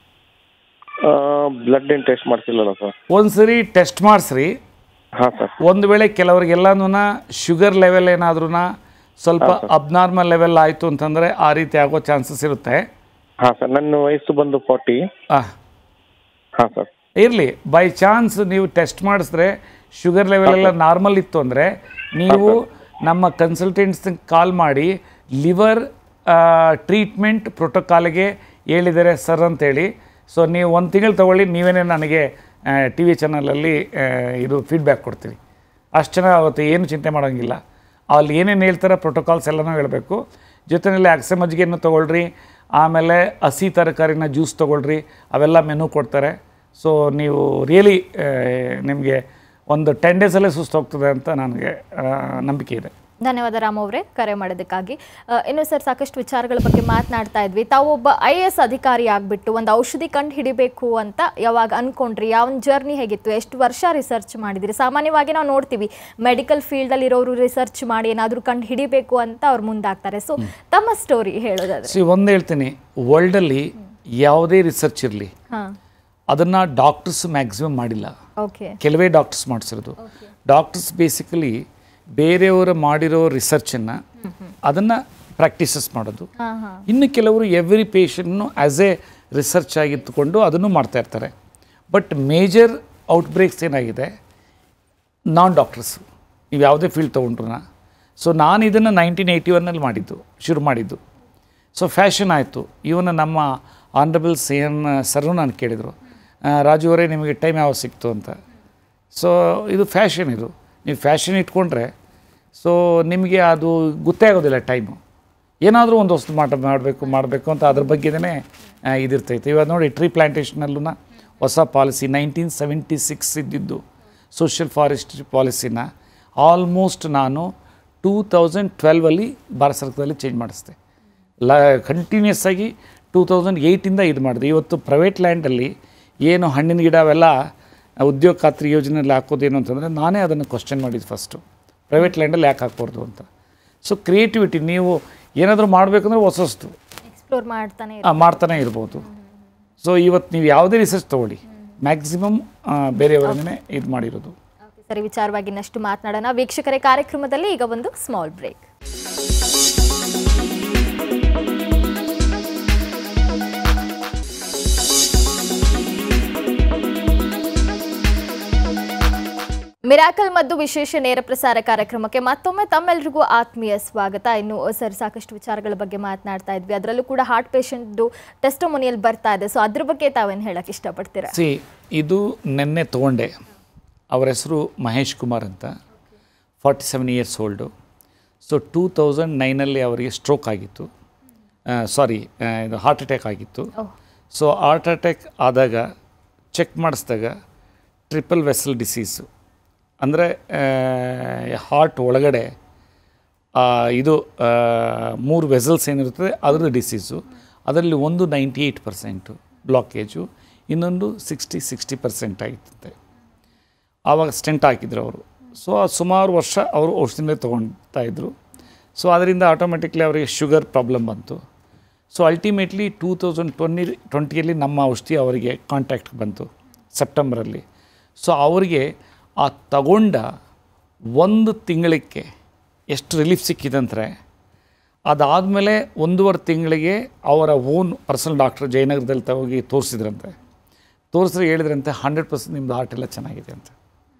ಬ್ಲಡ್ ಏನು ಟೆಸ್ಟ್ ಮಾಡ್ತಿಲ್ಲಲ್ಲ ಸರ್ ಒಂದು ಸರಿ ಟೆಸ್ಟ್ ಮಾಡಿಸ್ರಿ ಹಾಂ ಸರ್ ಒಂದು ವೇಳೆ ಕೆಲವರಿಗೆಲ್ಲನೂ ಶುಗರ್ ಲೆವೆಲ್ ಏನಾದ್ರೂ ಸ್ವಲ್ಪ ಅಬ್ನಾರ್ಮಲ್ ಲೆವೆಲ್ ಆಯಿತು ಅಂತಂದರೆ ಆ ರೀತಿ ಆಗೋ ಚಾನ್ಸಸ್ ಇರುತ್ತೆ ಹಾಂ ಸರ್ ನನ್ನ ವಯಸ್ಸು ಬಂದು ಫಾರ್ಟಿ ಹಾಂ ಹಾಂ ಸರ್ ಇರಲಿ ಬೈ ಚಾನ್ಸ್ ನೀವು ಟೆಸ್ಟ್ ಮಾಡಿಸಿದ್ರೆ ಶುಗರ್ ಲೆವೆಲ್ ಎಲ್ಲ ನಾರ್ಮಲ್ ಇತ್ತು ಅಂದರೆ ನೀವು ನಮ್ಮ ಕನ್ಸಲ್ಟೆಂಟ್ಸ್ ಕಾಲ್ ಮಾಡಿ ಲಿವರ್ ಟ್ರೀಟ್ಮೆಂಟ್ ಪ್ರೋಟೋಕಾಲ್ಗೆ ಹೇಳಿದ್ದಾರೆ ಸರ್ ಅಂತೇಳಿ ಸೊ ನೀವು ಒಂದು ತಿಂಗಳು ತೊಗೊಳ್ಳಿ ನೀವೇನೇ ನನಗೆ ಟಿ ವಿ ಚಾನಲಲ್ಲಿ ಇದು ಫೀಡ್ಬ್ಯಾಕ್ ಕೊಡ್ತೀವಿ ಅಷ್ಟು ಚೆನ್ನಾಗುತ್ತೆ ಏನು ಚಿಂತೆ ಮಾಡೋಂಗಿಲ್ಲ ಅಲ್ಲಿ ಏನೇನು ಹೇಳ್ತಾರೆ ಪ್ರೋಟೋಕಾಲ್ಸ್ ಎಲ್ಲನೂ ಹೇಳಬೇಕು ಜೊತೆಯಲ್ಲಿ ಅಗಸೆ ಮಜ್ಜಿಗೆಯನ್ನು ತೊಗೊಳ್ರಿ ಆಮೇಲೆ ಹಸಿ ತರಕಾರಿನ ಜ್ಯೂಸ್ ತೊಗೊಳ್ರಿ ಅವೆಲ್ಲ ಮೆನು ಕೊಡ್ತಾರೆ ಸೊ ನೀವು ರಿಯಲಿ ನಿಮಗೆ ಒಂದು ಟೆನ್ ಡೇಸಲ್ಲೇ ಸುಸ್ತು ಹೋಗ್ತದೆ ಅಂತ ನನಗೆ ಆ, ನಂಬಿಕೆ ಇದೆ ಧನ್ಯವಾದ ರಾಮ್ ಅವರೇ ಕರೆ ಮಾಡೋದಕ್ಕಾಗಿ ಆ, ಇನ್ನು ಸರ್ ಸಾಕಷ್ಟು ವಿಚಾರಗಳ ಬಗ್ಗೆ ಮಾತನಾಡ್ತಾ ಇದ್ವಿ ತಾವು ಒಬ್ಬ ಐ ಎ ಎಸ್ ಅಧಿಕಾರಿ ಆಗಿಬಿಟ್ಟು ಒಂದು ಔಷಧಿ ಕಂಡು ಹಿಡಿಬೇಕು ಅಂತ ಯಾವಾಗ ಅನ್ಕೊಂಡ್ರಿ ಯಾವ ಜರ್ನಿ ಹೇಗಿತ್ತು ಎಷ್ಟು ವರ್ಷ ರಿಸರ್ಚ್ ಮಾಡಿದಿರಿ ಸಾಮಾನ್ಯವಾಗಿ ನಾವು ನೋಡ್ತೀವಿ ಮೆಡಿಕಲ್ ಫೀಲ್ಡಲ್ಲಿ ಇರೋರು ರಿಸರ್ಚ್ ಮಾಡಿ ಏನಾದರೂ ಕಂಡು ಹಿಡಿಬೇಕು ಅಂತ ಅವ್ರು ಮುಂದಾಗ್ತಾರೆ ಸೊ ತಮ್ಮ ಸ್ಟೋರಿ ಹೇಳೋದಾದ್ರೆ ಸಿ ಒಂದು ಹೇಳ್ತೀನಿ ವರ್ಲ್ಡಲ್ಲಿ ಯಾವುದೇ ರಿಸರ್ಚ್ ಇರಲಿ ಹಾಂ ಅದನ್ನು ಡಾಕ್ಟರ್ಸ್ ಮ್ಯಾಕ್ಸಿಮಮ್ ಮಾಡಿಲ್ಲ ಓಕೆ ಕೆಲವೇ ಡಾಕ್ಟರ್ಸ್ ಮಾಡಿಸಿರೋದು ಡಾಕ್ಟರ್ಸ್ ಬೇಸಿಕಲಿ ಬೇರೆಯವರು ಮಾಡಿರೋ ರಿಸರ್ಚನ್ನು ಅದನ್ನು ಪ್ರಾಕ್ಟೀಸಸ್ ಮಾಡೋದು ಹಾಂ ಹಾಂ ಇನ್ನು ಕೆಲವರು ಎವ್ರಿ ಪೇಷಂಟ್ನು ಆ್ಯಸ್ ಎ ರಿಸರ್ಚ್ ಆಗಿತ್ತುಕೊಂಡು ಅದನ್ನು ಮಾಡ್ತಾ ಇರ್ತಾರೆ ಬಟ್ ಮೇಜರ್ ಔಟ್ಬ್ರೇಕ್ಸ್ ಏನಾಗಿದೆ ನಾನ್ ಡಾಕ್ಟರ್ಸು ನೀವು ಯಾವುದೇ ಫೀಲ್ಡ್ ತೊಗೊಂಡ್ರು ಸೊ ನಾನು ಇದನ್ನು ನೈನ್ಟೀನ್ ಏಯ್ಟಿ ಒನ್ನಲ್ಲಿ ಮಾಡಿದ್ದು ಶುರು ಮಾಡಿದ್ದು ಸೊ ಫ್ಯಾಷನ್ ಆಯಿತು ಇವನ ನಮ್ಮ ಆನರಬಲ್ ಸಿ ಎಮ್ ಸರು ನಾನು ಕೇಳಿದರು ಆ, ರಾಜು ಅವರೇ ನಿಮಗೆ ಟೈಮ್ ಯಾವಾಗ ಸಿಕ್ತು ಅಂತ ಸೊ ಇದು ಫ್ಯಾಷನ್ ಇದು ನೀವು ಫ್ಯಾಷನ್ ಇಟ್ಕೊಂಡ್ರೆ ಸೊ ನಿಮಗೆ ಅದು ಗೊತ್ತೇ ಆಗೋದಿಲ್ಲ ಟೈಮು ಏನಾದರೂ ಒಂದು ವಸ್ತು ಮಾಡ ಮಾಡಬೇಕು ಮಾಡಬೇಕು ಅಂತ ಅದ್ರ ಬಗ್ಗೆನೇ ಇದಿರ್ತೈತೆ ಇವಾಗ ನೋಡಿ ಟ್ರೀ ಪ್ಲಾಂಟೇಷನಲ್ಲೂ ಹೊಸ ಪಾಲಿಸಿ ನೈನ್ಟೀನ್ ಸೆವೆಂಟಿ ಸಿಕ್ಸ್ ಇದ್ದಿದ್ದು ಸೋಷಿಯಲ್ ಫಾರೆಸ್ಟ್ರಿ ಪಾಲಿಸಿನ ಆಲ್ಮೋಸ್ಟ್ ನಾನು ಟೂ ತೌಸಂಡ್ ಟ್ವೆಲ್ವಲ್ಲಿ ಭಾರತ ಸರ್ಕಾರದಲ್ಲಿ ಚೇಂಜ್ ಮಾಡಿಸ್ದೆ ಲ ಕಂಟಿನ್ಯೂಸ್ ಆಗಿ ಟೂ ತೌಸಂಡ್ ಏಯ್ಟಿಂದ ಇದು ಮಾಡಿದೆ ಇವತ್ತು ಪ್ರೈವೇಟ್ ಲ್ಯಾಂಡಲ್ಲಿ ಏನು ಹಣ್ಣಿನ ಗಿಡ ಅವೆಲ್ಲ ಉದ್ಯೋಗ ಖಾತ್ರಿ ಯೋಜನೆಯಲ್ಲಿ ಹಾಕೋದೇನು ಅಂತಂದರೆ ನಾನೇ ಅದನ್ನು ಕ್ವಶನ್ ಮಾಡಿದ್ದು ಫಸ್ಟು ಪ್ರೈವೇಟ್ ಲ್ಯಾಂಡಲ್ಲಿ ಯಾಕೆ ಹಾಕ್ಬಾರ್ದು ಅಂತ ಸೊ ಕ್ರಿಯೇಟಿವಿಟಿ ನೀವು ಏನಾದರೂ ಮಾಡಬೇಕಂದ್ರೆ ಹೊಸ ಹೊಸ್ತು ಎಕ್ಸ್ಪ್ಲೋರ್ ಮಾಡ್ತಾನೆ ಆ, ಮಾಡ್ತಾನೆ ಇರ್ಬೋದು ಸೊ ಇವತ್ತು ನೀವು ಯಾವುದೇ ರಿಸರ್ಚ್ ತೊಗೊಳ್ಳಿ ಮ್ಯಾಕ್ಸಿಮಮ್ ಬೇರೆಯವರನ್ನೇ ಇದು ಮಾಡಿರೋದು ಓಕೆ, ಸರಿ ವಿಚಾರವಾಗಿ ಇನ್ನಷ್ಟು ಮಾತನಾಡೋಣ ವೀಕ್ಷಕರೇ ಕಾರ್ಯಕ್ರಮದಲ್ಲಿ ಈಗ ಒಂದು ಸ್ಮಾಲ್ ಬ್ರೇಕ್ ಮಿರಾಕಲ್ ಮದ್ದು ವಿಶೇಷ ನೇರ ಪ್ರಸಾರ ಕಾರ್ಯಕ್ರಮಕ್ಕೆ ಮತ್ತೊಮ್ಮೆ ತಮ್ಮೆಲ್ರಿಗೂ ಆತ್ಮೀಯ ಸ್ವಾಗತ ಇನ್ನು ಸರ್ ಸಾಕಷ್ಟು ವಿಚಾರಗಳ ಬಗ್ಗೆ ಮಾತನಾಡ್ತಾ ಇದ್ವಿ ಅದರಲ್ಲೂ ಕೂಡ ಹಾರ್ಟ್ ಪೇಷಂಟ್ದು ಟೆಸ್ಟಮೋನಿಯಲ್ ಬರ್ತಾ ಇದೆ ಸೊ ಅದ್ರ ಬಗ್ಗೆ ತಾವೇನು ಹೇಳಕ್ ಇಷ್ಟಪಡ್ತೀರಾ ಸಿ ಇದು ನಿನ್ನೆ ತೊಗೊಂಡೆ ಅವರ ಹೆಸರು ಮಹೇಶ್ ಕುಮಾರ್ ಅಂತ forty seven years old so two thousand ನೈನಲ್ಲಿ ಅವರಿಗೆ ಸ್ಟ್ರೋಕ್ ಆಗಿತ್ತು ಸಾರಿ ಇದು ಹಾರ್ಟ್ ಅಟ್ಯಾಕ್ ಆಗಿತ್ತು ಸೊ ಹಾರ್ಟ್ ಅಟ್ಯಾಕ್ ಆದಾಗ ಚೆಕ್ ಮಾಡಿಸಿದಾಗ ಟ್ರಿಪಲ್ ವೆಸಲ್ ಡಿಸೀಸು ಅಂದರೆ ಹಾರ್ಟ್ ಒಳಗಡೆ ಆ, ಇದು ಆ, ಮೂರು ವೆಸಲ್ಸ್ ಏನಿರ್ತದೆ ಅದರದ್ದು ಡಿಸೀಸು ಅದರಲ್ಲಿ ಒಂದು ನೈಂಟಿ ಏಯ್ಟ್ ಪರ್ಸೆಂಟು ಬ್ಲಾಕೇಜು ಇನ್ನೊಂದು ಸಿಕ್ಸ್ಟಿ ಸಿಕ್ಸ್ಟಿ ಪರ್ಸೆಂಟ್ ಆಗಿರುತ್ತೆ ಆವಾಗ ಸ್ಟೆಂಟ್ ಹಾಕಿದ್ರು ಅವರು ಸೊ ಸುಮಾರು ವರ್ಷ ಅವರು ಔಷಧಿನೇ ತೊಗೊಳ್ತಾ ಇದ್ದರು ಸೊ ಅದರಿಂದ ಆಟೋಮೆಟಿಕ್ಲಿ ಅವರಿಗೆ ಶುಗರ್ ಪ್ರಾಬ್ಲಮ್ ಬಂತು so ultimately two thousand twenty ಟ್ವೆಂಟಿಯಲ್ಲಿ ನಮ್ಮ ಔಷಧಿ ಅವರಿಗೆ ಕಾಂಟ್ಯಾಕ್ಟ್ ಬಂತು ಸೆಪ್ಟೆಂಬರಲ್ಲಿ ಸೊ ಅವರಿಗೆ ಆ ತಗೊಂಡ ಒಂದು ತಿಂಗಳಿಗೆ ಎಷ್ಟು ರಿಲೀಫ್ ಸಿಕ್ಕಿದಂದರೆ ಅದಾದಮೇಲೆ ಒಂದೂವರೆ ತಿಂಗಳಿಗೆ ಅವರ ಓನ್ ಪರ್ಸನಲ್ ಡಾಕ್ಟರ್ ಜಯನಗರದಲ್ಲಿ ಹೋಗಿ ತೋರಿಸಿದ್ರಂತೆ ತೋರಿಸಿದ್ರೆ ಹೇಳಿದ್ರಂತೆ ಹಂಡ್ರೆಡ್ ಪರ್ಸೆಂಟ್ ನಿಮ್ಮದು ಹಾರ್ಟ್ ಎಲ್ಲ ಚೆನ್ನಾಗಿದೆ ಅಂತ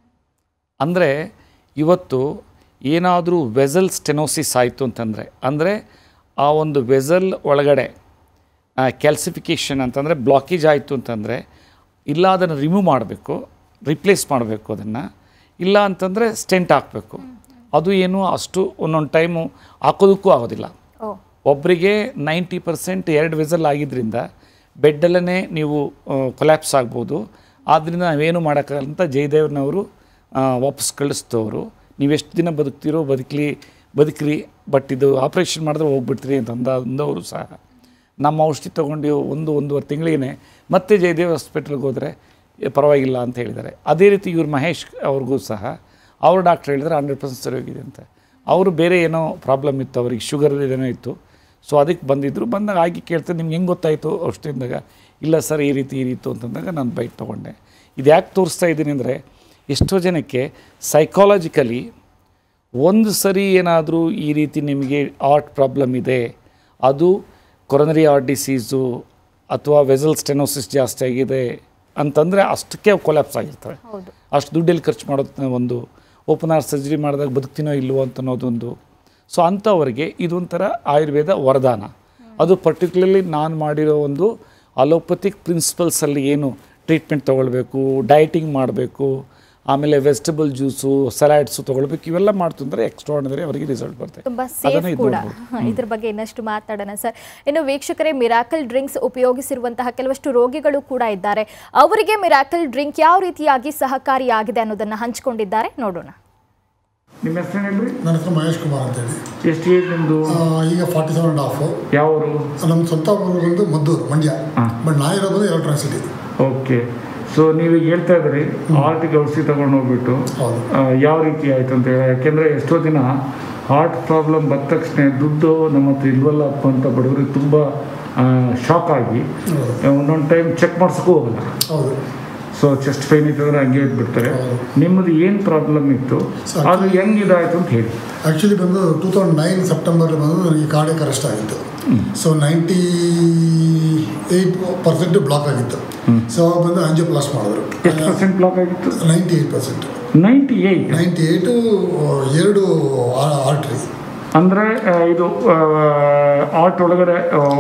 ಅಂದರೆ ಇವತ್ತು ಏನಾದರೂ ವೆಸಲ್ ಸ್ಟೆನೋಸಿಸ್ ಆಯಿತು ಅಂತಂದರೆ ಅಂದರೆ ಆ ಒಂದು ವೆಸಲ್ ಒಳಗಡೆ ಕ್ಯಾಲ್ಸಿಫಿಕೇಷನ್ ಅಂತಂದರೆ ಬ್ಲಾಕೇಜ್ ಆಯಿತು ಅಂತಂದರೆ ಇಲ್ಲ ಅದನ್ನು ರಿಮೂವ್ ಮಾಡಬೇಕು ರಿಪ್ಲೇಸ್ ಮಾಡಬೇಕು ಅದನ್ನು ಇಲ್ಲ ಅಂತಂದರೆ ಸ್ಟೆಂಟ್ ಹಾಕಬೇಕು ಅದು ಏನು ಅಷ್ಟು ಒಂದೊಂದು ಟೈಮು ಹಾಕೋದಕ್ಕೂ ಆಗೋದಿಲ್ಲ ಓ ಒಬ್ಬರಿಗೆ ನೈಂಟಿ ಪರ್ಸೆಂಟ್ ಎರಡು ವೆಸಲ್ ಆಗಿದ್ದರಿಂದ ಬೆಡ್ಡಲ್ಲೇ ನೀವು ಕೊಲ್ಯಾಪ್ಸ್ ಆಗ್ಬೋದು ಆದ್ದರಿಂದ ನಾವೇನು ಮಾಡೋಕ್ಕಾಗಲ್ಲ ಅಂತ ಜಯದೇವ್ರನವರು ಆ, ವಾಪಸ್ ಕಳಿಸ್ತವರು ನೀವು ಎಷ್ಟು ದಿನ ಬದುಕ್ತೀರೋ ಬದುಕಲಿ ಬದುಕ್ರಿ ಬಟ್ ಇದು ಆಪ್ರೇಷನ್ ಮಾಡಿದ್ರೆ ಹೋಗ್ಬಿಡ್ತೀರಿ ಅಂತ ಅಂದ ಅಂದವರು ಸಹ ನಮ್ಮ ಔಷಧಿ ತೊಗೊಂಡು ಒಂದು ಒಂದೂವರೆ ತಿಂಗಳಿಗೆ ಮತ್ತೆ ಜಯದೇವ್ ಹಾಸ್ಪಿಟ್ಲಿಗೆ ಹೋದರೆ ಏ, ಪರವಾಗಿಲ್ಲ ಅಂತ ಹೇಳಿದ್ದಾರೆ ಅದೇ ರೀತಿ ಇವ್ರು ಮಹೇಶ್ ಅವ್ರಿಗೂ ಸಹ ಅವ್ರ ಡಾಕ್ಟ್ರ್ ಹೇಳಿದ್ರೆ ಹಂಡ್ರೆಡ್ ಪರ್ಸೆಂಟ್ ಸರಿ ಹೋಗಿದೆ ಅಂತ ಅವರು ಬೇರೆ ಏನೋ ಪ್ರಾಬ್ಲಮ್ ಇತ್ತು ಅವ್ರಿಗೆ ಶುಗರ್ ಏನೋ ಇತ್ತು ಸೊ ಅದಕ್ಕೆ ಬಂದಿದ್ದರು ಬಂದಾಗ ಆಗಿ ಕೇಳ್ತಾರೆ ನಿಮ್ಗೆ ಹೆಂಗೆ ಗೊತ್ತಾಯಿತು ಔಷಧಿಂದಾಗ ಇಲ್ಲ ಸರ್ ಈ ರೀತಿ ಈ ರೀತಿ ಅಂತಂದಾಗ ನಾನು ಬೈಕ್ ತೊಗೊಂಡೆ ಇದು ಯಾಕೆ ತೋರಿಸ್ತಾ ಇದ್ದೀನಿ ಅಂದರೆ ಎಷ್ಟೋ ಜನಕ್ಕೆ ಸೈಕಾಲಜಿಕಲಿ ಒಂದು ಸರಿ ಏನಾದರೂ ಈ ರೀತಿ ನಿಮಗೆ ಹಾರ್ಟ್ ಪ್ರಾಬ್ಲಮ್ ಇದೆ ಅದು ಕೊರನರಿ ಹಾರ್ಟ್ ಡಿಸೀಸು ಅಥವಾ ವೆಸಲ್ ಸ್ಟೆನೋಸಿಸ್ ಜಾಸ್ತಿ ಆಗಿದೆ ಅಂತಂದರೆ ಅಷ್ಟಕ್ಕೆ ಕೊಲ್ಯಾಪ್ಸ್ ಆಗಿರ್ತವೆ ಹೌದು ಅಷ್ಟು ದುಡ್ಡಲ್ಲಿ ಖರ್ಚು ಮಾಡೋದು ಒಂದು ಓಪನ್ ಹಾರ್ಟ್ ಸರ್ಜರಿ ಮಾಡಿದಾಗ ಬದುಕ್ತೀನೋ ಇಲ್ವೋ ಅಂತ ಅನ್ನೋದೊಂದು ಸೊ ಅಂಥವ್ರಿಗೆ ಇದೊಂಥರ ಆಯುರ್ವೇದ ವರದಾನ ಅದು ಪರ್ಟಿಕ್ಯುಲರ್ಲಿ ನಾನು ಮಾಡಿರೋ ಒಂದು ಅಲೋಪತಿಕ್ ಪ್ರಿನ್ಸಿಪಲ್ಸಲ್ಲಿ ಏನು ಟ್ರೀಟ್ಮೆಂಟ್ ತೊಗೊಳ್ಬೇಕು ಡಯಟಿಂಗ್ ಮಾಡಬೇಕು ಆಮೇಲೆ ವೆಜಿಟಬಲ್ ಜ್ಯೂಸು ಸಲಾಡ್ಸು ತೊಗೊಳ್ಬೇಕು ಇವೆಲ್ಲ ಮಾಡ್ತಂದ್ರೆ ಎಕ್ಸ್ಟ್ರಾರ್ಡಿನರಿ ಅವರಿಗೆ ರಿಸಲ್ಟ್ ಬರ್ತದೆ ತುಂಬಾ ಸೇಫ್ ಅದನ್ನ ಇದು ಕೂಡ ಮಾಡ್ಬೋದು. ಇದ್ರ ಬಗ್ಗೆ ಇನ್ನಷ್ಟು ಮಾತಾಡೋಣ ಸರ್ ಇನ್ನು ವೀಕ್ಷಕರೇ ಮಿರಾಕಲ್ ಡ್ರಿಂಕ್ಸ್ ಉಪಯೋಗಿಸಿರುವಂತಹ ಕೆಲವಷ್ಟು ರೋಗಿಗಳು ಕೂಡ ಇದ್ದಾರೆ ಅವರಿಗೆ ಮಿರಾಕಲ್ ಡ್ರಿಂಕ್ ಯಾವ ರೀತಿಯಾಗಿ ಸಹಕಾರಿಯಾಗಿದೆ ಅನ್ನೋದನ್ನ ಹಂಚಿಕೊಂಡಿದ್ದಾರೆ ನೋಡೋಣ ನಿಮ್ಮ ಹೆಸರು ಹೇಳ್ರಿ ನನ್ನ ಹೆಸರು ಮಹೇಶ್ ಕುಮಾರ್ ಅಂತೇಳಿ ಎಷ್ಟು ಏಜ್ ನಿಮ್ಮದು ಆ, ಈಗ ಫಾರ್ಟಿ ಸೆವೆನ್ ಆ್ಯಂಡ್ ಹಾಫು ಯಾವರು ನಮ್ಮ ಸ್ವಂತ ಊರು ಬಂದು ಮದ್ದೂರು ಮಂಡ್ಯ ಹಾಂ. ಬಟ್ ನಾ ಇರೋದು ಎಲೆಕ್ಟ್ರಾನಿಕ್ ಸಿಟಿ ಓಕೆ ಸೊ ನೀವು ಹೇಳ್ತಾ ಇದ್ರಿ ಹಾರ್ಟಿಗೆ ಔಷಧಿ ತಗೊಂಡು ಹೋಗ್ಬಿಟ್ಟು ಹೌದು ಆ, ಯಾವ ರೀತಿ ಆಯಿತು ಅಂತ ಹೇಳಿ ಯಾಕೆಂದರೆ ಎಷ್ಟೋ ದಿನ ಹಾರ್ಟ್ ಪ್ರಾಬ್ಲಮ್ ಬಂದ ತಕ್ಷಣ ದುಡ್ಡು ನಮ್ಮ ಹತ್ರ ಇಲ್ವಲ್ಲಪ್ಪ ಅಂತ ಬಡವರಿಗೆ ತುಂಬ ಶಾಕ್ ಆಗಿ ಹೌದು ಒಂದೊಂದು ಟೈಮ್ ಚೆಕ್ ಮಾಡ್ಸೋಕ್ಕೂ ಹೋಗಲ್ಲ ಹೌದು ಸೊ ಚೆಸ್ಟ್ ಪೈನ್ ಇತ್ತಂದ್ರೆ ಹಂಗೆ ಇದ್ಬಿಡ್ತಾರೆ ಹೌದು. ನಿಮ್ಮದು ಏನು ಪ್ರಾಬ್ಲಮ್ ಇತ್ತು ಸರ್, ಅದು ಹೆಂಗೆ ಇದಾಯಿತು ಅಂತ ಹೇಳಿ ಆ್ಯಕ್ಚುಲಿ ಬಂದು ಟೂ ತೌಸಂಡ್ ನೈನ್ ಸೆಪ್ಟೆಂಬರ್ ಬಂದು ನನಗೆ ಕಾರ್ಡಿಯಕ್ ಅರೆಸ್ಟ್ ಆಗಿತ್ತು so ninety eight percent block ಆಗಿತ್ತು ಸೊ ಅವಾಗ ಬಂದು ಆಂಜಿಯೋಪ್ಲಾಸ್ಟ್ ಮಾಡಿದ್ರು ಎಷ್ಟು ಪರ್ಸೆಂಟ್ ಬ್ಲಾಕ್ ಆಗಿತ್ತು ninety eight percent ninety eight ninety eight ಎರಡು ಆರ್ಟ್ರಿ ಅಂದರೆ ಇದು ಆರ್ಟ್ ಒಳಗಡೆ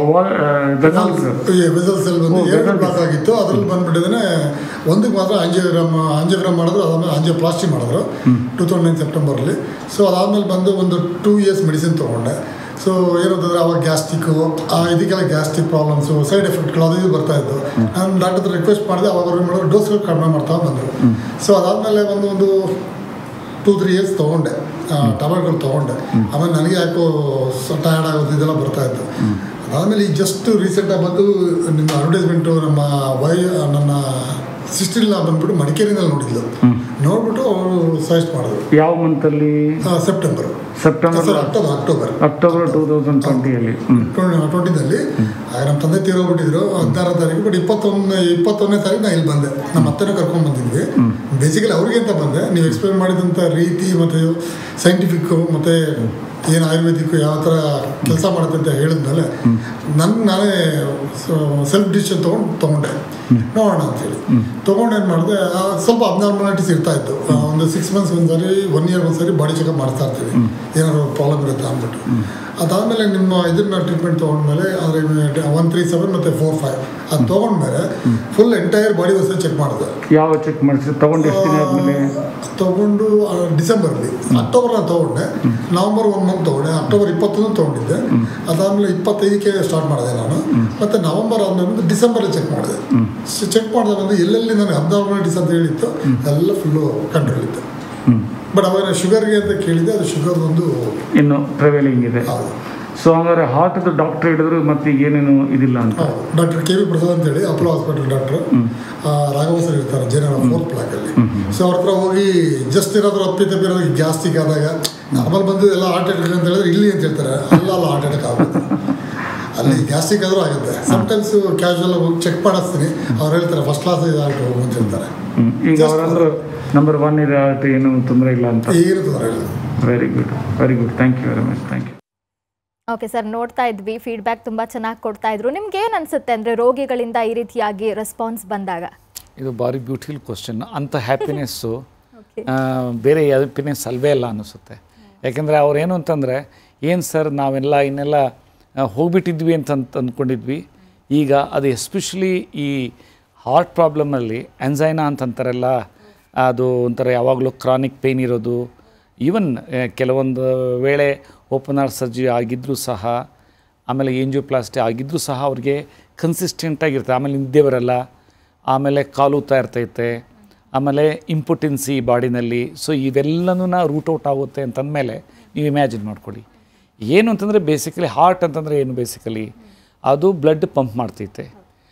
ವೆಸಲ್ಸ್ ವೆಸಲ್ ಸೆಲ್ ಬಂದು ಓ, ಎರಡು vessel ಬ್ಲಾಕ್ ಆಗಿತ್ತು ಅದ್ರಲ್ಲಿ ಬಂದ್ಬಿಟ್ಟಿದ್ದೇನೆ ಒಂದಕ್ಕೆ ಮಾತ್ರ ಆಂಜಿಯೋಗ್ರಾಮ್ ಆಂಜಿಯೋಗ್ರಾಮ್ ಮಾಡಿದ್ರು ಅದಾದ್ಮೇಲೆ ಆಂಜಿಯೋಪ್ಲಾಸ್ಟಿ ಮಾಡಿದ್ರು ಟೂ ತೌಸಂಡ್ ನೈನ್ ಸೆಪ್ಟೆಂಬರಲ್ಲಿ ಸೊ ಅದಾದ್ಮೇಲೆ ಬಂದು ಒಂದು ಟೂ ಇಯರ್ಸ್ ಮೆಡಿಸಿನ್ ತೊಗೊಂಡೆ ಸೊ ಏನಂತಂದ್ರೆ ಅವಾಗ ಗ್ಯಾಸ್ಟಿಕ್ಕು ಇದಕ್ಕೆಲ್ಲ ಗ್ಯಾಸ್ಟಿಕ್ ಪ್ರಾಬ್ಲಮ್ಸು ಸೈಡ್ ಎಫೆಕ್ಟ್ಗಳು ಅದು ಇದು ಬರ್ತಾ ಇತ್ತು ನಾನು ಡಾಕ್ಟರ್ ಹತ್ರ ರಿಕ್ವೆಸ್ಟ್ ಮಾಡಿದೆ ಅವಾಗ ಅವ್ರು ಮಾಡಿದ್ರು ಡೋಸ್ಗಳು ಕಡಿಮೆ ಮಾಡ್ತಾ ಬಂದರು ಸೊ ಅದಾದಮೇಲೆ ಒಂದು ಒಂದು ಟೂ ತ್ರೀ ಇಯರ್ಸ್ ತೊಗೊಂಡೆ ಟಮಾಟೋಗಳು ತೊಗೊಂಡೆ ಆಮೇಲೆ ನನಗೆ ಯಾಕೋ ಟಯರ್ಡ್ ಆಗೋದು ಇದೆಲ್ಲ ಬರ್ತಾ ಇತ್ತು ಅದಾದಮೇಲೆ ಈಗ ಜಸ್ಟ್ ರೀಸೆಂಟಾಗಿ ಬಂದು ನಿಮ್ಮ ಅಡ್ವರ್ಟೈಸ್ಮೆಂಟು ನಮ್ಮ ವೈ ನನ್ನ ಸಿಸ್ಟರ್ನ ಬಂದ್ಬಿಟ್ಟು ಮಡಿಕೇರಿನಲ್ಲಿ ನೋಡಿದ್ಲು ನೋಡ್ಬಿಟ್ಟು ಅವರು ಸಜೆಸ್ಟ್ ಮಾಡಿದ್ರು ಯಾವ ಮಂತಲ್ಲಿ September September sir October October October two thousand ಟ್ವೆಂಟಿಯಲ್ಲಿ ಹ್ಞೂ ಟ್ವೆಂಟಿನಲ್ಲಿ ಆಗ ನಮ್ಮ ತಂದೆ ತೀರೋಗ್ಬಿಟ್ಟಿದ್ರು ಹದಿನಾರನೇ ತಾರೀಕು ಬಟ್ ಇಪ್ಪತ್ತೊಂದನೇ ಇಪ್ಪತ್ತೊಂದನೇ ತಾರೀಕು ನಾನು ಇಲ್ಲಿ ಬಂದೆ ನಮ್ಮ ಅತ್ತೆನೂ ಕರ್ಕೊಂಡು ಬಂದಿದ್ವಿ ಬೇಸಿಕಲಿ ಅವ್ರಿಗೆ ಅಂತ ಬಂದೆ ನೀವು ಎಕ್ಸ್ಪ್ಲೇನ್ ಮಾಡಿದಂಥ ರೀತಿ ಮತ್ತು ಸೈಂಟಿಫಿಕ್ಕು ಮತ್ತು ಏನು ಆಯುರ್ವೇದಿಕ್ಕು ಯಾವ ಥರ ಕೆಲಸ ಮಾಡುತ್ತೆ ಅಂತ ಹೇಳಿದ್ಮೇಲೆ ನನ್ನ ನಾನೇ ಸೆಲ್ಫ್ ಡಿಸಿಷನ್ ತೊಗೊಂಡು ತೊಗೊಂಡೆ ನೋಡೋಣ ಅಂತೇಳಿ ತೊಗೊಂಡು ಏನು ಮಾಡಿದೆ ಆ, ಸ್ವಲ್ಪ ಅಬ್ನಾರ್ಮಾಲಿಟೀಸ್ ಇರ್ತಾ ಇತ್ತು ಆ, ಒಂದು ಸಿಕ್ಸ್ ಮಂತ್ಸ್ ಒಂದ್ಸರಿ ಒನ್ ಇಯರ್ ಒಂದ್ಸರಿ ಬಾಡಿ ಚೆಕಪ್ ಮಾಡ್ತಾ ಇರ್ತೀವಿ ಏನಾದ್ರು ಪ್ರಾಬ್ಲಮ್ ಇರುತ್ತೆ ಅಂದ್ಬಿಟ್ಟು ಅದಾದಮೇಲೆ ನಿಮ್ಮ ಇದನ್ನ ಟ್ರೀಟ್ಮೆಂಟ್ ತೊಗೊಂಡ್ಮೇಲೆ ಅಂದರೆ ಒನ್ ತ್ರೀ ಸೆವೆನ್ ಮತ್ತು ಫೋರ್ ಫೈವ್ ಅದು ತೊಗೊಂಡ್ಮೇಲೆ ಫುಲ್ ಎಂಟೈರ್ ಬಾಡಿ ಒಂದ್ಸರಿ ಚೆಕ್ ಮಾಡಿದೆ ಯಾವ ಚೆಕ್ ಮಾಡಿಸಿ ತಗೊಂಡು ಎಷ್ಟು ದಿನ ಆದಮೇಲೆ ತೊಗೊಂಡು ಡಿಸೆಂಬರಲ್ಲಿ ಅಕ್ಟೋಬರ್ ನಾನು ತೊಗೊಂಡೆ ನವಂಬರ್ ಒನ್ ಮಂತ್ ತೊಗೊಂಡೆ ಅಕ್ಟೋಬರ್ ಇಪ್ಪತ್ತೊಂದು ತೊಗೊಂಡಿದ್ದೆ ಅದಾದಮೇಲೆ ಇಪ್ಪತ್ತೈದಕ್ಕೆ ಸ್ಟಾರ್ಟ್ ಮಾಡಿದೆ ನಾನು ಮತ್ತು ನವಂಬರ್ ಆದಮೇಲೆ ಡಿಸೆಂಬರಲ್ಲಿ ಚೆಕ್ ಮಾಡಿದೆ ಚೆಕ್ ಮಾಡಿದೆ ಬಂದು ಎಲ್ಲೆಲ್ಲಿ ನನಗೆ ಅಬ್ನಾರ್ಮಾಲಿಟೀಸ್ ಅಂತ ಹೇಳಿತ್ತು ಎಲ್ಲ ಫುಲ್ಲು ಕಂಟ್ರೋಲ್ ಇತ್ತು ಹ್ಞೂ ಬಟ್ ಅವಾಗ ಶುಗರ್ಗೆ ಅಂತ ಕೇಳಿದೆ ಅದು ಶುಗರ್ ಒಂದು ಇನ್ನು ಟ್ರಾವೆಲಿಂಗ್ ಇದೆ ಹೌದು ಸೊ ಹಂಗಾರೆ ಹಾರ್ಟ್ದು ಡಾಕ್ಟರ್ ಹಿಡಿದ್ರು ಮತ್ತೆ ಈಗ ಏನೇನು ಇದಿಲ್ಲ ಅಂತ ಹೌದು ಡಾಕ್ಟರ್ ಕೆ ವಿ ಪ್ರಸಾದ್ ಅಂತೇಳಿ Apollo hospital doctor Raghava sir ಇರ್ತಾರೆ ಜೇನರ ಫೋರ್ತ್ ಬ್ಲಾಕಲ್ಲಿ ಸೊ ಅವ್ರ ಹತ್ರ ಹೋಗಿ ಜಸ್ಟ್ ಏನಾದರೂ ಅಪ್ಪಿ ತಪ್ಪಿ ಏನಾದ್ರು ಗ್ಯಾಸ್ಟಿಕ್ ಆದಾಗ ನಾರ್ಮಲ್ ಬಂದು ಎಲ್ಲ ಹಾರ್ಟ್ ಅಟ್ಯಾಕ್ ಅಂತ ಹೇಳಿದ್ರೆ ಇಲ್ಲಿ ಅಂತ ಹೇಳ್ತಾರೆ ಅಲ್ಲ ಅಲ್ಲ ಹಾರ್ಟ್ ಅಟ್ಯಾಕ್ ಆಗುತ್ತೆ ಅಲ್ಲಿ ಗ್ಯಾಸ್ಟ್ರಿಕ್ ಆದರೂ ಆಗುತ್ತೆ ಸಮಟೈಮ್ಸ್ ಕ್ಯಾಶುವಲ್ ಹೋಗಿ ಚೆಕ್ ಮಾಡಿಸ್ತೀನಿ ಅವ್ರು ಹೇಳ್ತಾರೆ ಫಸ್ಟ್ ಕ್ಲಾಸ್ ಇದಾಗಿ ಹೋಗು ಅಂತ ಹೇಳ್ತಾರೆ ಹ್ಮ್. ಈಗ Just ಅವರಂದ್ರು ನಂಬರ್ ಒನ್ ಇದೆ ಹಾರ್ಟ್ ಏನು ತೊಂದರೆ ಇಲ್ಲ ಅಂತ ಏನು ತೊಂದರೆ ಇಲ್ಲ very good very good thank you very much thank you okay sir ನೋಡ್ತಾ ಇದ್ವಿ ಫೀಡ್ಬ್ಯಾಕ್ ತುಂಬ ಚೆನ್ನಾಗಿ ಕೊಡ್ತಾ ಇದ್ರು ನಿಮ್ಗೆ ಏನು ಅನ್ಸುತ್ತೆ ಅಂದರೆ ರೋಗಿಗಳಿಂದ ಈ ರೀತಿಯಾಗಿ ರೆಸ್ಪಾನ್ಸ್ ಬಂದಾಗ ಇದು ಭಾರಿ ಬ್ಯೂಟಿಫುಲ್ ಕ್ವಶನ್ ಅಂಥ ಹ್ಯಾಪಿನೆಸ್ಸು ಓಕೆ ಬೇರೆ ಹ್ಯಾಪಿನೆಸ್ ಅಲ್ವೇ ಅಲ್ಲ ಅನಿಸುತ್ತೆ ಯಾಕೆಂದರೆ ಅವ್ರೇನು ಅಂತಂದರೆ ಏನು ಸರ್ ನಾವೆಲ್ಲ ಇನ್ನೆಲ್ಲ ಆ, ಹೋಗ್ಬಿಟ್ಟಿದ್ವಿ ಅಂತ ಅಂತ ಅಂದ್ಕೊಂಡಿದ್ವಿ ಈಗ ಅದು ಎಸ್ಪೆಷಲಿ ಈ ಹಾರ್ಟ್ ಪ್ರಾಬ್ಲಮಲ್ಲಿ ಆ್ಯನ್ಸೈನಾ ಅಂತಂತಾರಲ್ಲ ಅದು ಒಂಥರ ಯಾವಾಗಲೂ ಕ್ರಾನಿಕ್ ಪೇಯ್ನ್ ಇರೋದು ಈವನ್ ಕೆಲವೊಂದು ವೇಳೆ ಓಪನ್ ಹಾರ್ಟ್ ಸರ್ಜರಿ ಆಗಿದ್ದರೂ ಸಹ ಆಮೇಲೆ ಏಂಜಿಯೋಪ್ಲಾಸ್ಟಿ ಆಗಿದ್ದರೂ ಸಹ ಅವ್ರಿಗೆ ಕನ್ಸಿಸ್ಟೆಂಟಾಗಿರುತ್ತೆ ಆಮೇಲೆ ನಿದ್ದೆ ಬರಲ್ಲ ಆಮೇಲೆ ಕಾಲೂತಾ ಇರ್ತೈತೆ ಆಮೇಲೆ ಇಂಪೊಟೆನ್ಸಿ ಬಾಡಿನಲ್ಲಿ ಸೊ ಇವೆಲ್ಲನೂ ರೂಟ್ ಔಟ್ ಆಗುತ್ತೆ ಅಂತಂದಮೇಲೆ ನೀವು ಇಮ್ಯಾಜಿನ್ ಮಾಡ್ಕೊಳ್ಳಿ ಏನು ಅಂತಂದರೆ ಬೇಸಿಕಲಿ ಹಾರ್ಟ್ ಅಂತಂದರೆ ಏನು ಬೇಸಿಕಲಿ ಅದು ಬ್ಲಡ್ ಪಂಪ್ ಮಾಡ್ತೈತೆ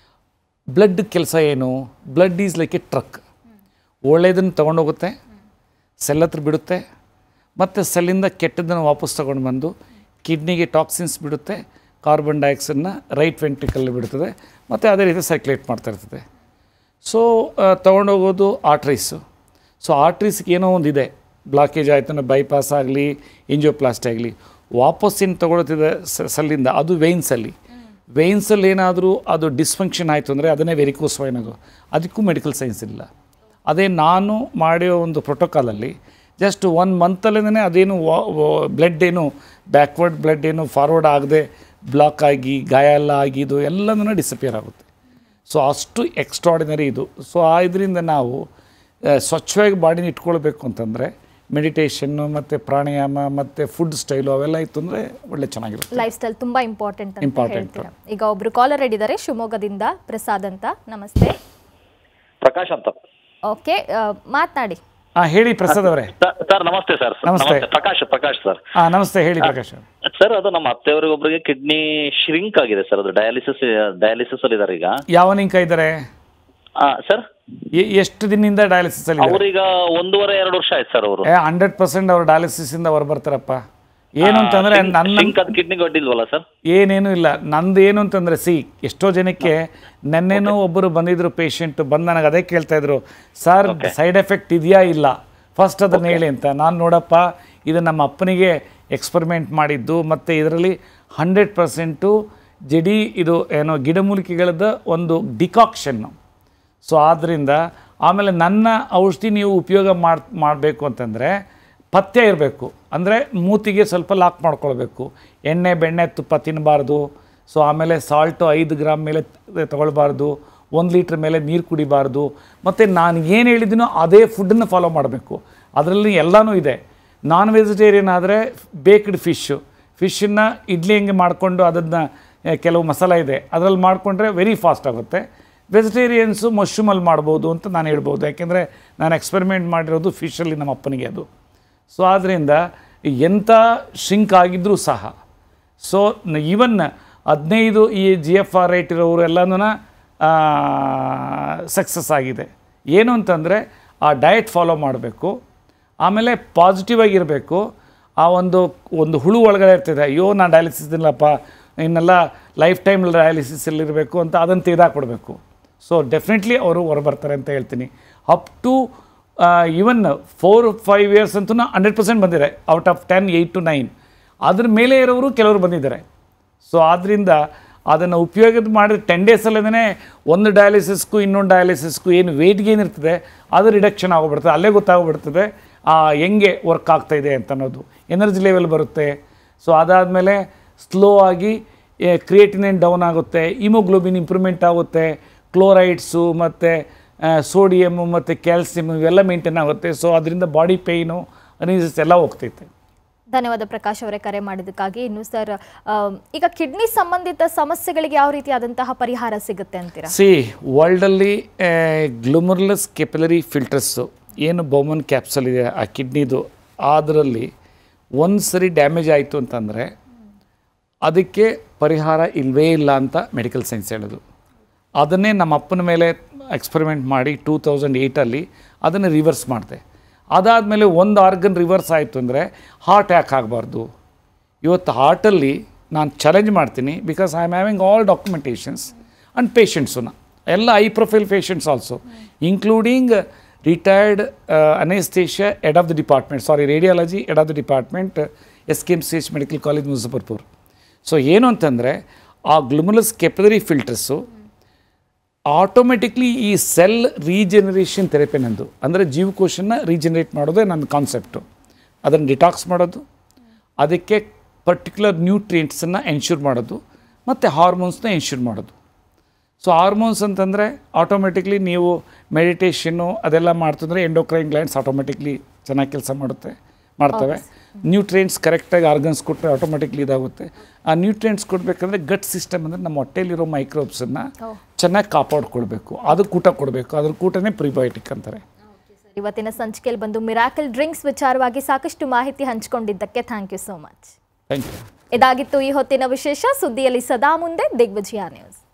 ಬ್ಲಡ್ ಕೆಲಸ ಏನು blood is like a truck ಒಳ್ಳೆಯದನ್ನು ತೊಗೊಂಡೋಗುತ್ತೆ ಸೆಲ್ ಹತ್ರ ಬಿಡುತ್ತೆ ಮತ್ತು ಸೆಲ್ಲಿಂದ ಕೆಟ್ಟದ್ದನ್ನು ವಾಪಸ್ ತೊಗೊಂಡು ಬಂದು ಕಿಡ್ನಿಗೆ ಟಾಕ್ಸಿನ್ಸ್ ಬಿಡುತ್ತೆ ಕಾರ್ಬನ್ ಡೈಆಕ್ಸೈಡ್ನ ರೈಟ್ ವೆಂಟ್ರಿಕಲ್ಲಿ ಬಿಡುತ್ತದೆ ಮತ್ತು ಅದೇ ರೀತಿ ಸರ್ಕ್ಯುಲೇಟ್ ಮಾಡ್ತಾ ಇರ್ತದೆ ಸೊ ತೊಗೊಂಡೋಗೋದು ಆರ್ಟ್ರೀಸು ಸೊ ಆರ್ಟ್ರೀಸ್ಗೆ ಏನೋ ಒಂದಿದೆ ಬ್ಲಾಕೇಜ್ ಆಯಿತು ಅಂದರೆ ಬೈಪಾಸ್ ಆಗಲಿ ಇಂಜಿಯೋಪ್ಲಾಸ್ಟಿ ಆಗಲಿ ವಾಪಸ್ ಏನು ತೊಗೊಳ್ತಿದೆ ಸಲ್ಲಿಂದ ಅದು ವೆಯ್ನ್ಸಲ್ಲಿ ವೆಯ್ನ್ಸಲ್ಲಿ ಏನಾದರೂ ಅದು ಡಿಸ್ಫಂಕ್ಷನ್ ಆಯಿತು ಅಂದರೆ ಅದನ್ನೇ ವೆರಿಕೋಸ್ ವೈನ್ ಅದಕ್ಕೂ ಮೆಡಿಕಲ್ ಸೈನ್ಸ್ ಇಲ್ಲ ಅದೇ ನಾನು ಮಾಡಿರೋ ಒಂದು ಪ್ರೋಟೋಕಾಲಲ್ಲಿ ಜಸ್ಟ್ ಒನ್ ಮಂತಲ್ಲೇ ಅದೇನು ಬ್ಲಡ್ ಏನು ಬ್ಯಾಕ್ವರ್ಡ್ ಬ್ಲಡ್ ಏನು ಫಾರ್ವರ್ಡ್ ಆಗದೆ ಬ್ಲಾಕ್ ಆಗಿ ಗಾಯ ಎಲ್ಲ ಆಗಿದ್ದು ಎಲ್ಲನೂ ಡಿಸಪಿಯರ್ ಆಗುತ್ತೆ ಸೊ ಅಷ್ಟು ಎಕ್ಸ್ಟ್ರಾಡಿನರಿ ಇದು ಸೊ ಆ ಇದರಿಂದ ನಾವು ಆ, ಸ್ವಚ್ಛವಾಗಿ ಬಾಡಿನ ಇಟ್ಕೊಳ್ಬೇಕು ಅಂತಂದರೆ ಮೆಡಿಟೇಷನ್ನು ಮತ್ತು ಪ್ರಾಣಾಯಾಮ ಮತ್ತು ಫುಡ್ ಸ್ಟೈಲು ಅವೆಲ್ಲ ಇತ್ತು ಅಂದರೆ ಒಳ್ಳೆ ಚೆನ್ನಾಗಿರುತ್ತೆ ಲೈಫ್ ಸ್ಟೈಲ್ ತುಂಬ ಇಂಪಾರ್ಟೆಂಟ್ ಅಂತ Important. ಹೇಳ್ತೀರಾ ಈಗ ಒಬ್ರು ಕಾಲರ್ ಇದ್ದಾರೆ ಶಿವಮೊಗ್ಗದಿಂದ ಪ್ರಸಾದ್ ಅಂತ ನಮಸ್ತೆ ಪ್ರಕಾಶ್ ಅಂತ ಓಕೆ ಮಾತನಾಡಿ ಹಾಂ ಹೇಳಿ ಪ್ರಸಾದ್ ಅವರೇ ಸರ್- ಸರ್ ನಮಸ್ತೆ ಸರ್ ನಮಸ್ತೆ. ಪ್ರಕಾಶ್ ಪ್ರಕಾಶ್ ಸರ್ ಹಾಂ ನಮಸ್ತೆ ಹೇಳಿ ಪ್ರಕಾಶ್ ಅವ್ರೆ. ಸರ್ ಅದು ನಮ್ಮ ಅತ್ತೆಯವರಿಗೆ ಒಬ್ಬರಿಗೆ ಕಿಡ್ನಿ ಶ್ರಿಂಕ್ ಆಗಿದೆ ಸರ್ ಅದು ಡಯಾಲಿಸಿಸ್ ಡಯಾಲಿಸಿಸ್ ಅಲ್ಲಿ ಇದಾರೆ ಈಗ ಯಾವ ನಿಂಕ ಇದ್ದಾರೆ ಆ, ಸರ್ ಎ- ಎಷ್ಟು ದಿನದಿಂದ ಡಯಾಲಿಸಿಸ್ ಅಲ್ಲಿ ಅವ್ರೀಗ ಒಂದೂವರೆ ಎರಡು ವರ್ಷ ಆಯ್ತು ಸರ್ ಅವರು ಹಂಡ್ರೆಡ್ ಪರ್ಸೆಂಟ್ ಅವ್ರು ಡಯಾಲಿಸಿಸ್ ಇಂದ ಹೊರ ಬರ್ತಾರಪ್ಪ ಏನು ಅಂತಂದ್ರೆ ನನ್ನ ಶ್ರಿಂಕ್ ಅದು ಕಿಡ್ನಿ ಕೊಟ್ಟಿಲ್ವಲ್ಲ ಸರ್ ಏನೇನು ಇಲ್ಲ ನಂದು ಏನು ಅಂತಂದ್ರೆ ಸಿ ಎಷ್ಟೋ ಜನಕ್ಕೆ ನೆನ್ನೆನೂ ಒಬ್ಬರು ಬಂದಿದ್ರು ಪೇಷಂಟ್ ಬಂದು ನನಗೆ ಅದೇ ಕೇಳ್ತಾ ಇದ್ರು ಸರ್ ಸೈಡ್ ಎಫೆಕ್ಟ್ ಇದೆಯಾ ಇಲ್ಲ ಫಸ್ಟ್ ಅದನ್ನು ಹೇಳಿ ಅಂತ ನಾನು ನೋಡಪ್ಪ ಇದು ನಮ್ಮ ಅಪ್ಪನಿಗೆ ಎಕ್ಸ್ಪರಿಮೆಂಟ್ ಮಾಡಿದ್ದು ಮತ್ತು ಇದರಲ್ಲಿ ಹಂಡ್ರೆಡ್ ಪರ್ಸೆಂಟು ಜಡಿ ಇದು ಏನೋ ಗಿಡಮೂಲಿಕೆಗಳದ್ದು ಒಂದು ಡಿಕಾಕ್ಷನ್ನು ಸೊ ಆದ್ದರಿಂದ ಆಮೇಲೆ ನನ್ನ ಔಷಧಿ ನೀವು ಉಪಯೋಗ ಮಾಡಿ ಮಾಡಬೇಕು ಅಂತಂದರೆ ಪಥ್ಯ ಇರಬೇಕು ಅಂದರೆ ಮೂತಿಗೆ ಸ್ವಲ್ಪ ಲಾಕ್ ಮಾಡ್ಕೊಳ್ಬೇಕು ಎಣ್ಣೆ ಬೆಣ್ಣೆ ತುಪ್ಪ ತಿನ್ನಬಾರ್ದು ಸೊ ಆಮೇಲೆ ಸಾಲ್ಟು ಐದು ಗ್ರಾಮ್ ಮೇಲೆ ತಗೊಳ್ಬಾರ್ದು ಒಂದು ಲೀಟ್ರ್ ಮೇಲೆ ನೀರು ಕುಡಿಬಾರ್ದು ಮತ್ತು ನಾನು ಏನು ಹೇಳಿದ್ದೀನೋ ಅದೇ ಫುಡ್ಡನ್ನು ಫಾಲೋ ಮಾಡಬೇಕು ಅದರಲ್ಲಿ ಎಲ್ಲನೂ ಇದೆ ನಾನ್ ವೆಜಿಟೇರಿಯನ್ ಆದರೆ ಬೇಕ್ಡ್ ಫಿಶ್ಶು ಫಿಶನ್ನು ಇಡ್ಲಿ ಹೆಂಗೆ ಮಾಡಿಕೊಂಡು ಅದನ್ನು ಕೆಲವು ಮಸಾಲ ಇದೆ ಅದರಲ್ಲಿ ಮಾಡಿಕೊಂಡ್ರೆ ವೆರಿ ಫಾಸ್ಟ್ ಆಗುತ್ತೆ ವೆಜಿಟೇರಿಯನ್ಸು ಮಶ್ರೂಮಲ್ಲಿ ಮಾಡ್ಬೋದು ಅಂತ ನಾನು ಹೇಳ್ಬೋದು ಯಾಕೆಂದರೆ ನಾನು ಎಕ್ಸ್ಪೆರಿಮೆಂಟ್ ಮಾಡಿರೋದು ಫಿಶಲ್ಲಿ ನಮ್ಮ ಅಪ್ಪನಿಗೆ ಅದು ಸೊ ಆದ್ದರಿಂದ ಎಂಥ ಶಿಂಕ್ ಆಗಿದ್ದರೂ ಸಹ ಸೊ ಈವನ್ ಹದಿನೈದು ಈ ಜಿ ಎಫ್ ಆರ್ ರೇಟ್ ಇರೋರು ಎಲ್ಲನೂ ಸಕ್ಸಸ್ ಆಗಿದೆ ಏನು ಅಂತಂದರೆ ಆ ಡಯಟ್ ಫಾಲೋ ಮಾಡಬೇಕು ಆಮೇಲೆ ಪಾಸಿಟಿವ್ ಆಗಿರಬೇಕು ಆ ಒಂದು ಒಂದು ಹುಳು ಒಳಗಡೆ ಇರ್ತದೆ ಅಯ್ಯೋ ನಾನು ಡಯಾಲಿಸಿಸ್ ಇಲ್ಲಪ್ಪ ಇನ್ನೆಲ್ಲ ಲೈಫ್ ಟೈಮ್ ಡಯಾಲಿಸಿಸಲ್ಲಿರಬೇಕು ಅಂತ ಅದನ್ನು ತೆಗೆದಾಕೊಡ್ಬೇಕು ಸೊ ಡೆಫಿನೆಟ್ಲಿ ಅವರು ಹೊರಬರ್ತಾರೆ ಅಂತ ಹೇಳ್ತೀನಿ up to even four five years ಅಂತೂ ಹಂಡ್ರೆಡ್ ಪರ್ಸೆಂಟ್ ಬಂದಿದೆ out of ten eight to nine ಅದ್ರ ಮೇಲೆ ಇರೋರು ಕೆಲವರು ಬಂದಿದ್ದಾರೆ ಸೊ ಆದ್ದರಿಂದ ಅದನ್ನು ಉಪಯೋಗ ಮಾಡಿದ್ರೆ ಟೆನ್ ಡೇಸಲ್ಲೇ ಒಂದು ಡಯಾಲಿಸಿಸ್ಗೂ ಇನ್ನೊಂದು ಡಯಾಲಿಸಿಸ್ಗೂ ಏನು ವೆಯ್ಟ್ ಗೇನ್ ಇರ್ತದೆ ಅದು ರಿಡಕ್ಷನ್ ಆಗೋಗ್ಬಿಡ್ತದೆ ಅಲ್ಲೇ ಗೊತ್ತಾಗ್ಬಿಡ್ತದೆ ಆ ಹೆಂಗೆ ವರ್ಕ್ ಆಗ್ತಾಯಿದೆ ಅಂತ ಅನ್ನೋದು ಎನರ್ಜಿ ಲೆವೆಲ್ ಬರುತ್ತೆ ಸೊ ಅದಾದಮೇಲೆ ಸ್ಲೋ ಆಗಿ ಕ್ರಿಯೇಟಿನೇನ್ ಡೌನ್ ಆಗುತ್ತೆ ಇಮೋಗ್ಲೋಬಿನ್ ಇಂಪ್ರೂವ್ಮೆಂಟ್ ಆಗುತ್ತೆ ಕ್ಲೋರೈಡ್ಸು ಮತ್ತು ಸೋಡಿಯಮ್ಮು ಮತ್ತು ಕ್ಯಾಲ್ಸಿಯಮ್ ಇವೆಲ್ಲ ಮೇಂಟೈನ್ ಆಗುತ್ತೆ ಸೊ ಅದರಿಂದ ಬಾಡಿ ಪೇಯ್ನು ಅನೀಸಸ್ ಎಲ್ಲ ಹೋಗ್ತೈತೆ ಧನ್ಯವಾದ ಪ್ರಕಾಶ್ ಅವರೇ ಕರೆ ಮಾಡಿದ್ದಕ್ಕಾಗಿ ಇನ್ನು ಸರ್ ಈಗ ಕಿಡ್ನಿ ಸಂಬಂಧಿತ ಸಮಸ್ಯೆಗಳಿಗೆ ಯಾವ ರೀತಿಯಾದಂತಹ ಪರಿಹಾರ ಸಿಗುತ್ತೆ ಅಂತೀರಾ ಸಿ ವರ್ಲ್ಡಲ್ಲಿ ಗ್ಲುಮರ್ಲೆಸ್ ಕೆಪಲರಿ ಫಿಲ್ಟರ್ಸು ಏನು ಬೌಮನ್ ಕ್ಯಾಪ್ಸಲ್ ಇದೆ ಆ ಕಿಡ್ನಿದು ಅದರಲ್ಲಿ ಒಂದು ಸರಿ ಡ್ಯಾಮೇಜ್ ಆಯಿತು ಅಂತಂದರೆ ಅದಕ್ಕೆ ಪರಿಹಾರ ಇಲ್ಲವೇ ಇಲ್ಲ ಅಂತ ಮೆಡಿಕಲ್ ಸೈನ್ಸ್ ಹೇಳೋದು ಅದನ್ನೇ ನಮ್ಮ ಅಪ್ಪನ ಮೇಲೆ ಎಕ್ಸ್ಪರಿಮೆಂಟ್ ಮಾಡಿ ಟೂ ತೌಸಂಡ್ ಏಯ್ಟಲ್ಲಿ ಅದನ್ನು ರಿವರ್ಸ್ ಮಾಡಿದೆ ಅದಾದಮೇಲೆ ಒಂದು ಆರ್ಗನ್ ರಿವರ್ಸ್ ಆಯಿತು ಅಂದರೆ ಹಾರ್ಟ್ ಯಾಕೆ ಆಗಬಾರ್ದು ಇವತ್ತು ಹಾರ್ಟಲ್ಲಿ ನಾನು ಚಾಲೆಂಜ್ ಮಾಡ್ತೀನಿ because I am having all documentations and ಪೇಷಂಟ್ಸನ್ನ ಎಲ್ಲ I profile patients also including retired anaesthesia head of the department sorry radiology head of the department S K M C H medical college Muzaffarpur so ಏನು ಅಂತಂದರೆ ಆ glomerulus capillary filters automatically ಈ cell regeneration therapy ನಂದು ಅಂದರೆ ಜೀವಕೋಶನ regenerate ಮಾಡೋದೇ ನನ್ನ concept ಅದನ್ನು detox ಮಾಡೋದು ಅದಕ್ಕೆ ಪರ್ಟಿಕ್ಯುಲರ್ ನ್ಯೂಟ್ರಿಯೆಂಟ್ಸನ್ನು ಎನ್ಶೂರ್ ಮಾಡೋದು ಮತ್ತು ಹಾರ್ಮೋನ್ಸ್ನ ಎನ್ಶೂರ್ ಮಾಡೋದು ಸೊ ಹಾರ್ಮೋನ್ಸ್ ಅಂತಂದರೆ ಆಟೋಮೆಟಿಕ್ಲಿ ನೀವು ಮೆಡಿಟೇಷನ್ನು ಅದೆಲ್ಲ ಮಾಡ್ತಂದ್ರೆ ಎಂಡೋಕ್ರೈನ್ ಗ್ಲ್ಯಾಂಡ್ಸ್ ಆಟೋಮೆಟಿಕ್ಲಿ ಚೆನ್ನಾಗಿ ಕೆಲಸ ಮಾಡುತ್ತೆ ಮಾಡ್ತವೆ ನ್ಯೂಟ್ರಿಯೆಂಟ್ಸ್ ಕರೆಕ್ಟಾಗಿ ಆರ್ಗನ್ಸ್ ಕೊಟ್ಟರೆ ಆಟೋಮೆಟಿಕ್ಲಿ ಇದಾಗುತ್ತೆ ಆ ನ್ಯೂಟ್ರಿಯೆಂಟ್ಸ್ ಕೊಡಬೇಕಂದ್ರೆ ಗಟ್ ಸಿಸ್ಟಮ್ ಅಂದರೆ ನಮ್ಮ ಹೊಟ್ಟೆಲಿರೋ ಮೈಕ್ರೋಬ್ಸನ್ನು ಚೆನ್ನಾಗಿ ಕಾಪಾಡ್ಕೊಳ್ಬೇಕು ಅದಕ್ಕೆ ಊಟ ಕೊಡಬೇಕು ಅದ್ರ ಕೂಟನೇ ಪ್ರಿಬಯೋಟಿಕ್ ಅಂತಾರೆ ಇವತ್ತಿನ ಸಂಚಿಕೆಯಲ್ಲಿ ಬಂದು ಮಿರಾಕಲ್ ಡ್ರಿಂಕ್ಸ್ ವಿಚಾರವಾಗಿ ಸಾಕಷ್ಟು ಮಾಹಿತಿ ಹಂಚಿಕೊಂಡಿದ್ದಕ್ಕೆ thank you so much thank you ಇದಾಗಿತ್ತು ಈ ಹೊತ್ತಿನ ವಿಶೇಷ ಸುದ್ದಿಯಲ್ಲಿ ಸದಾ ಮುಂದೆ ದಿಗ್ವಿಜಯ ನ್ಯೂಸ್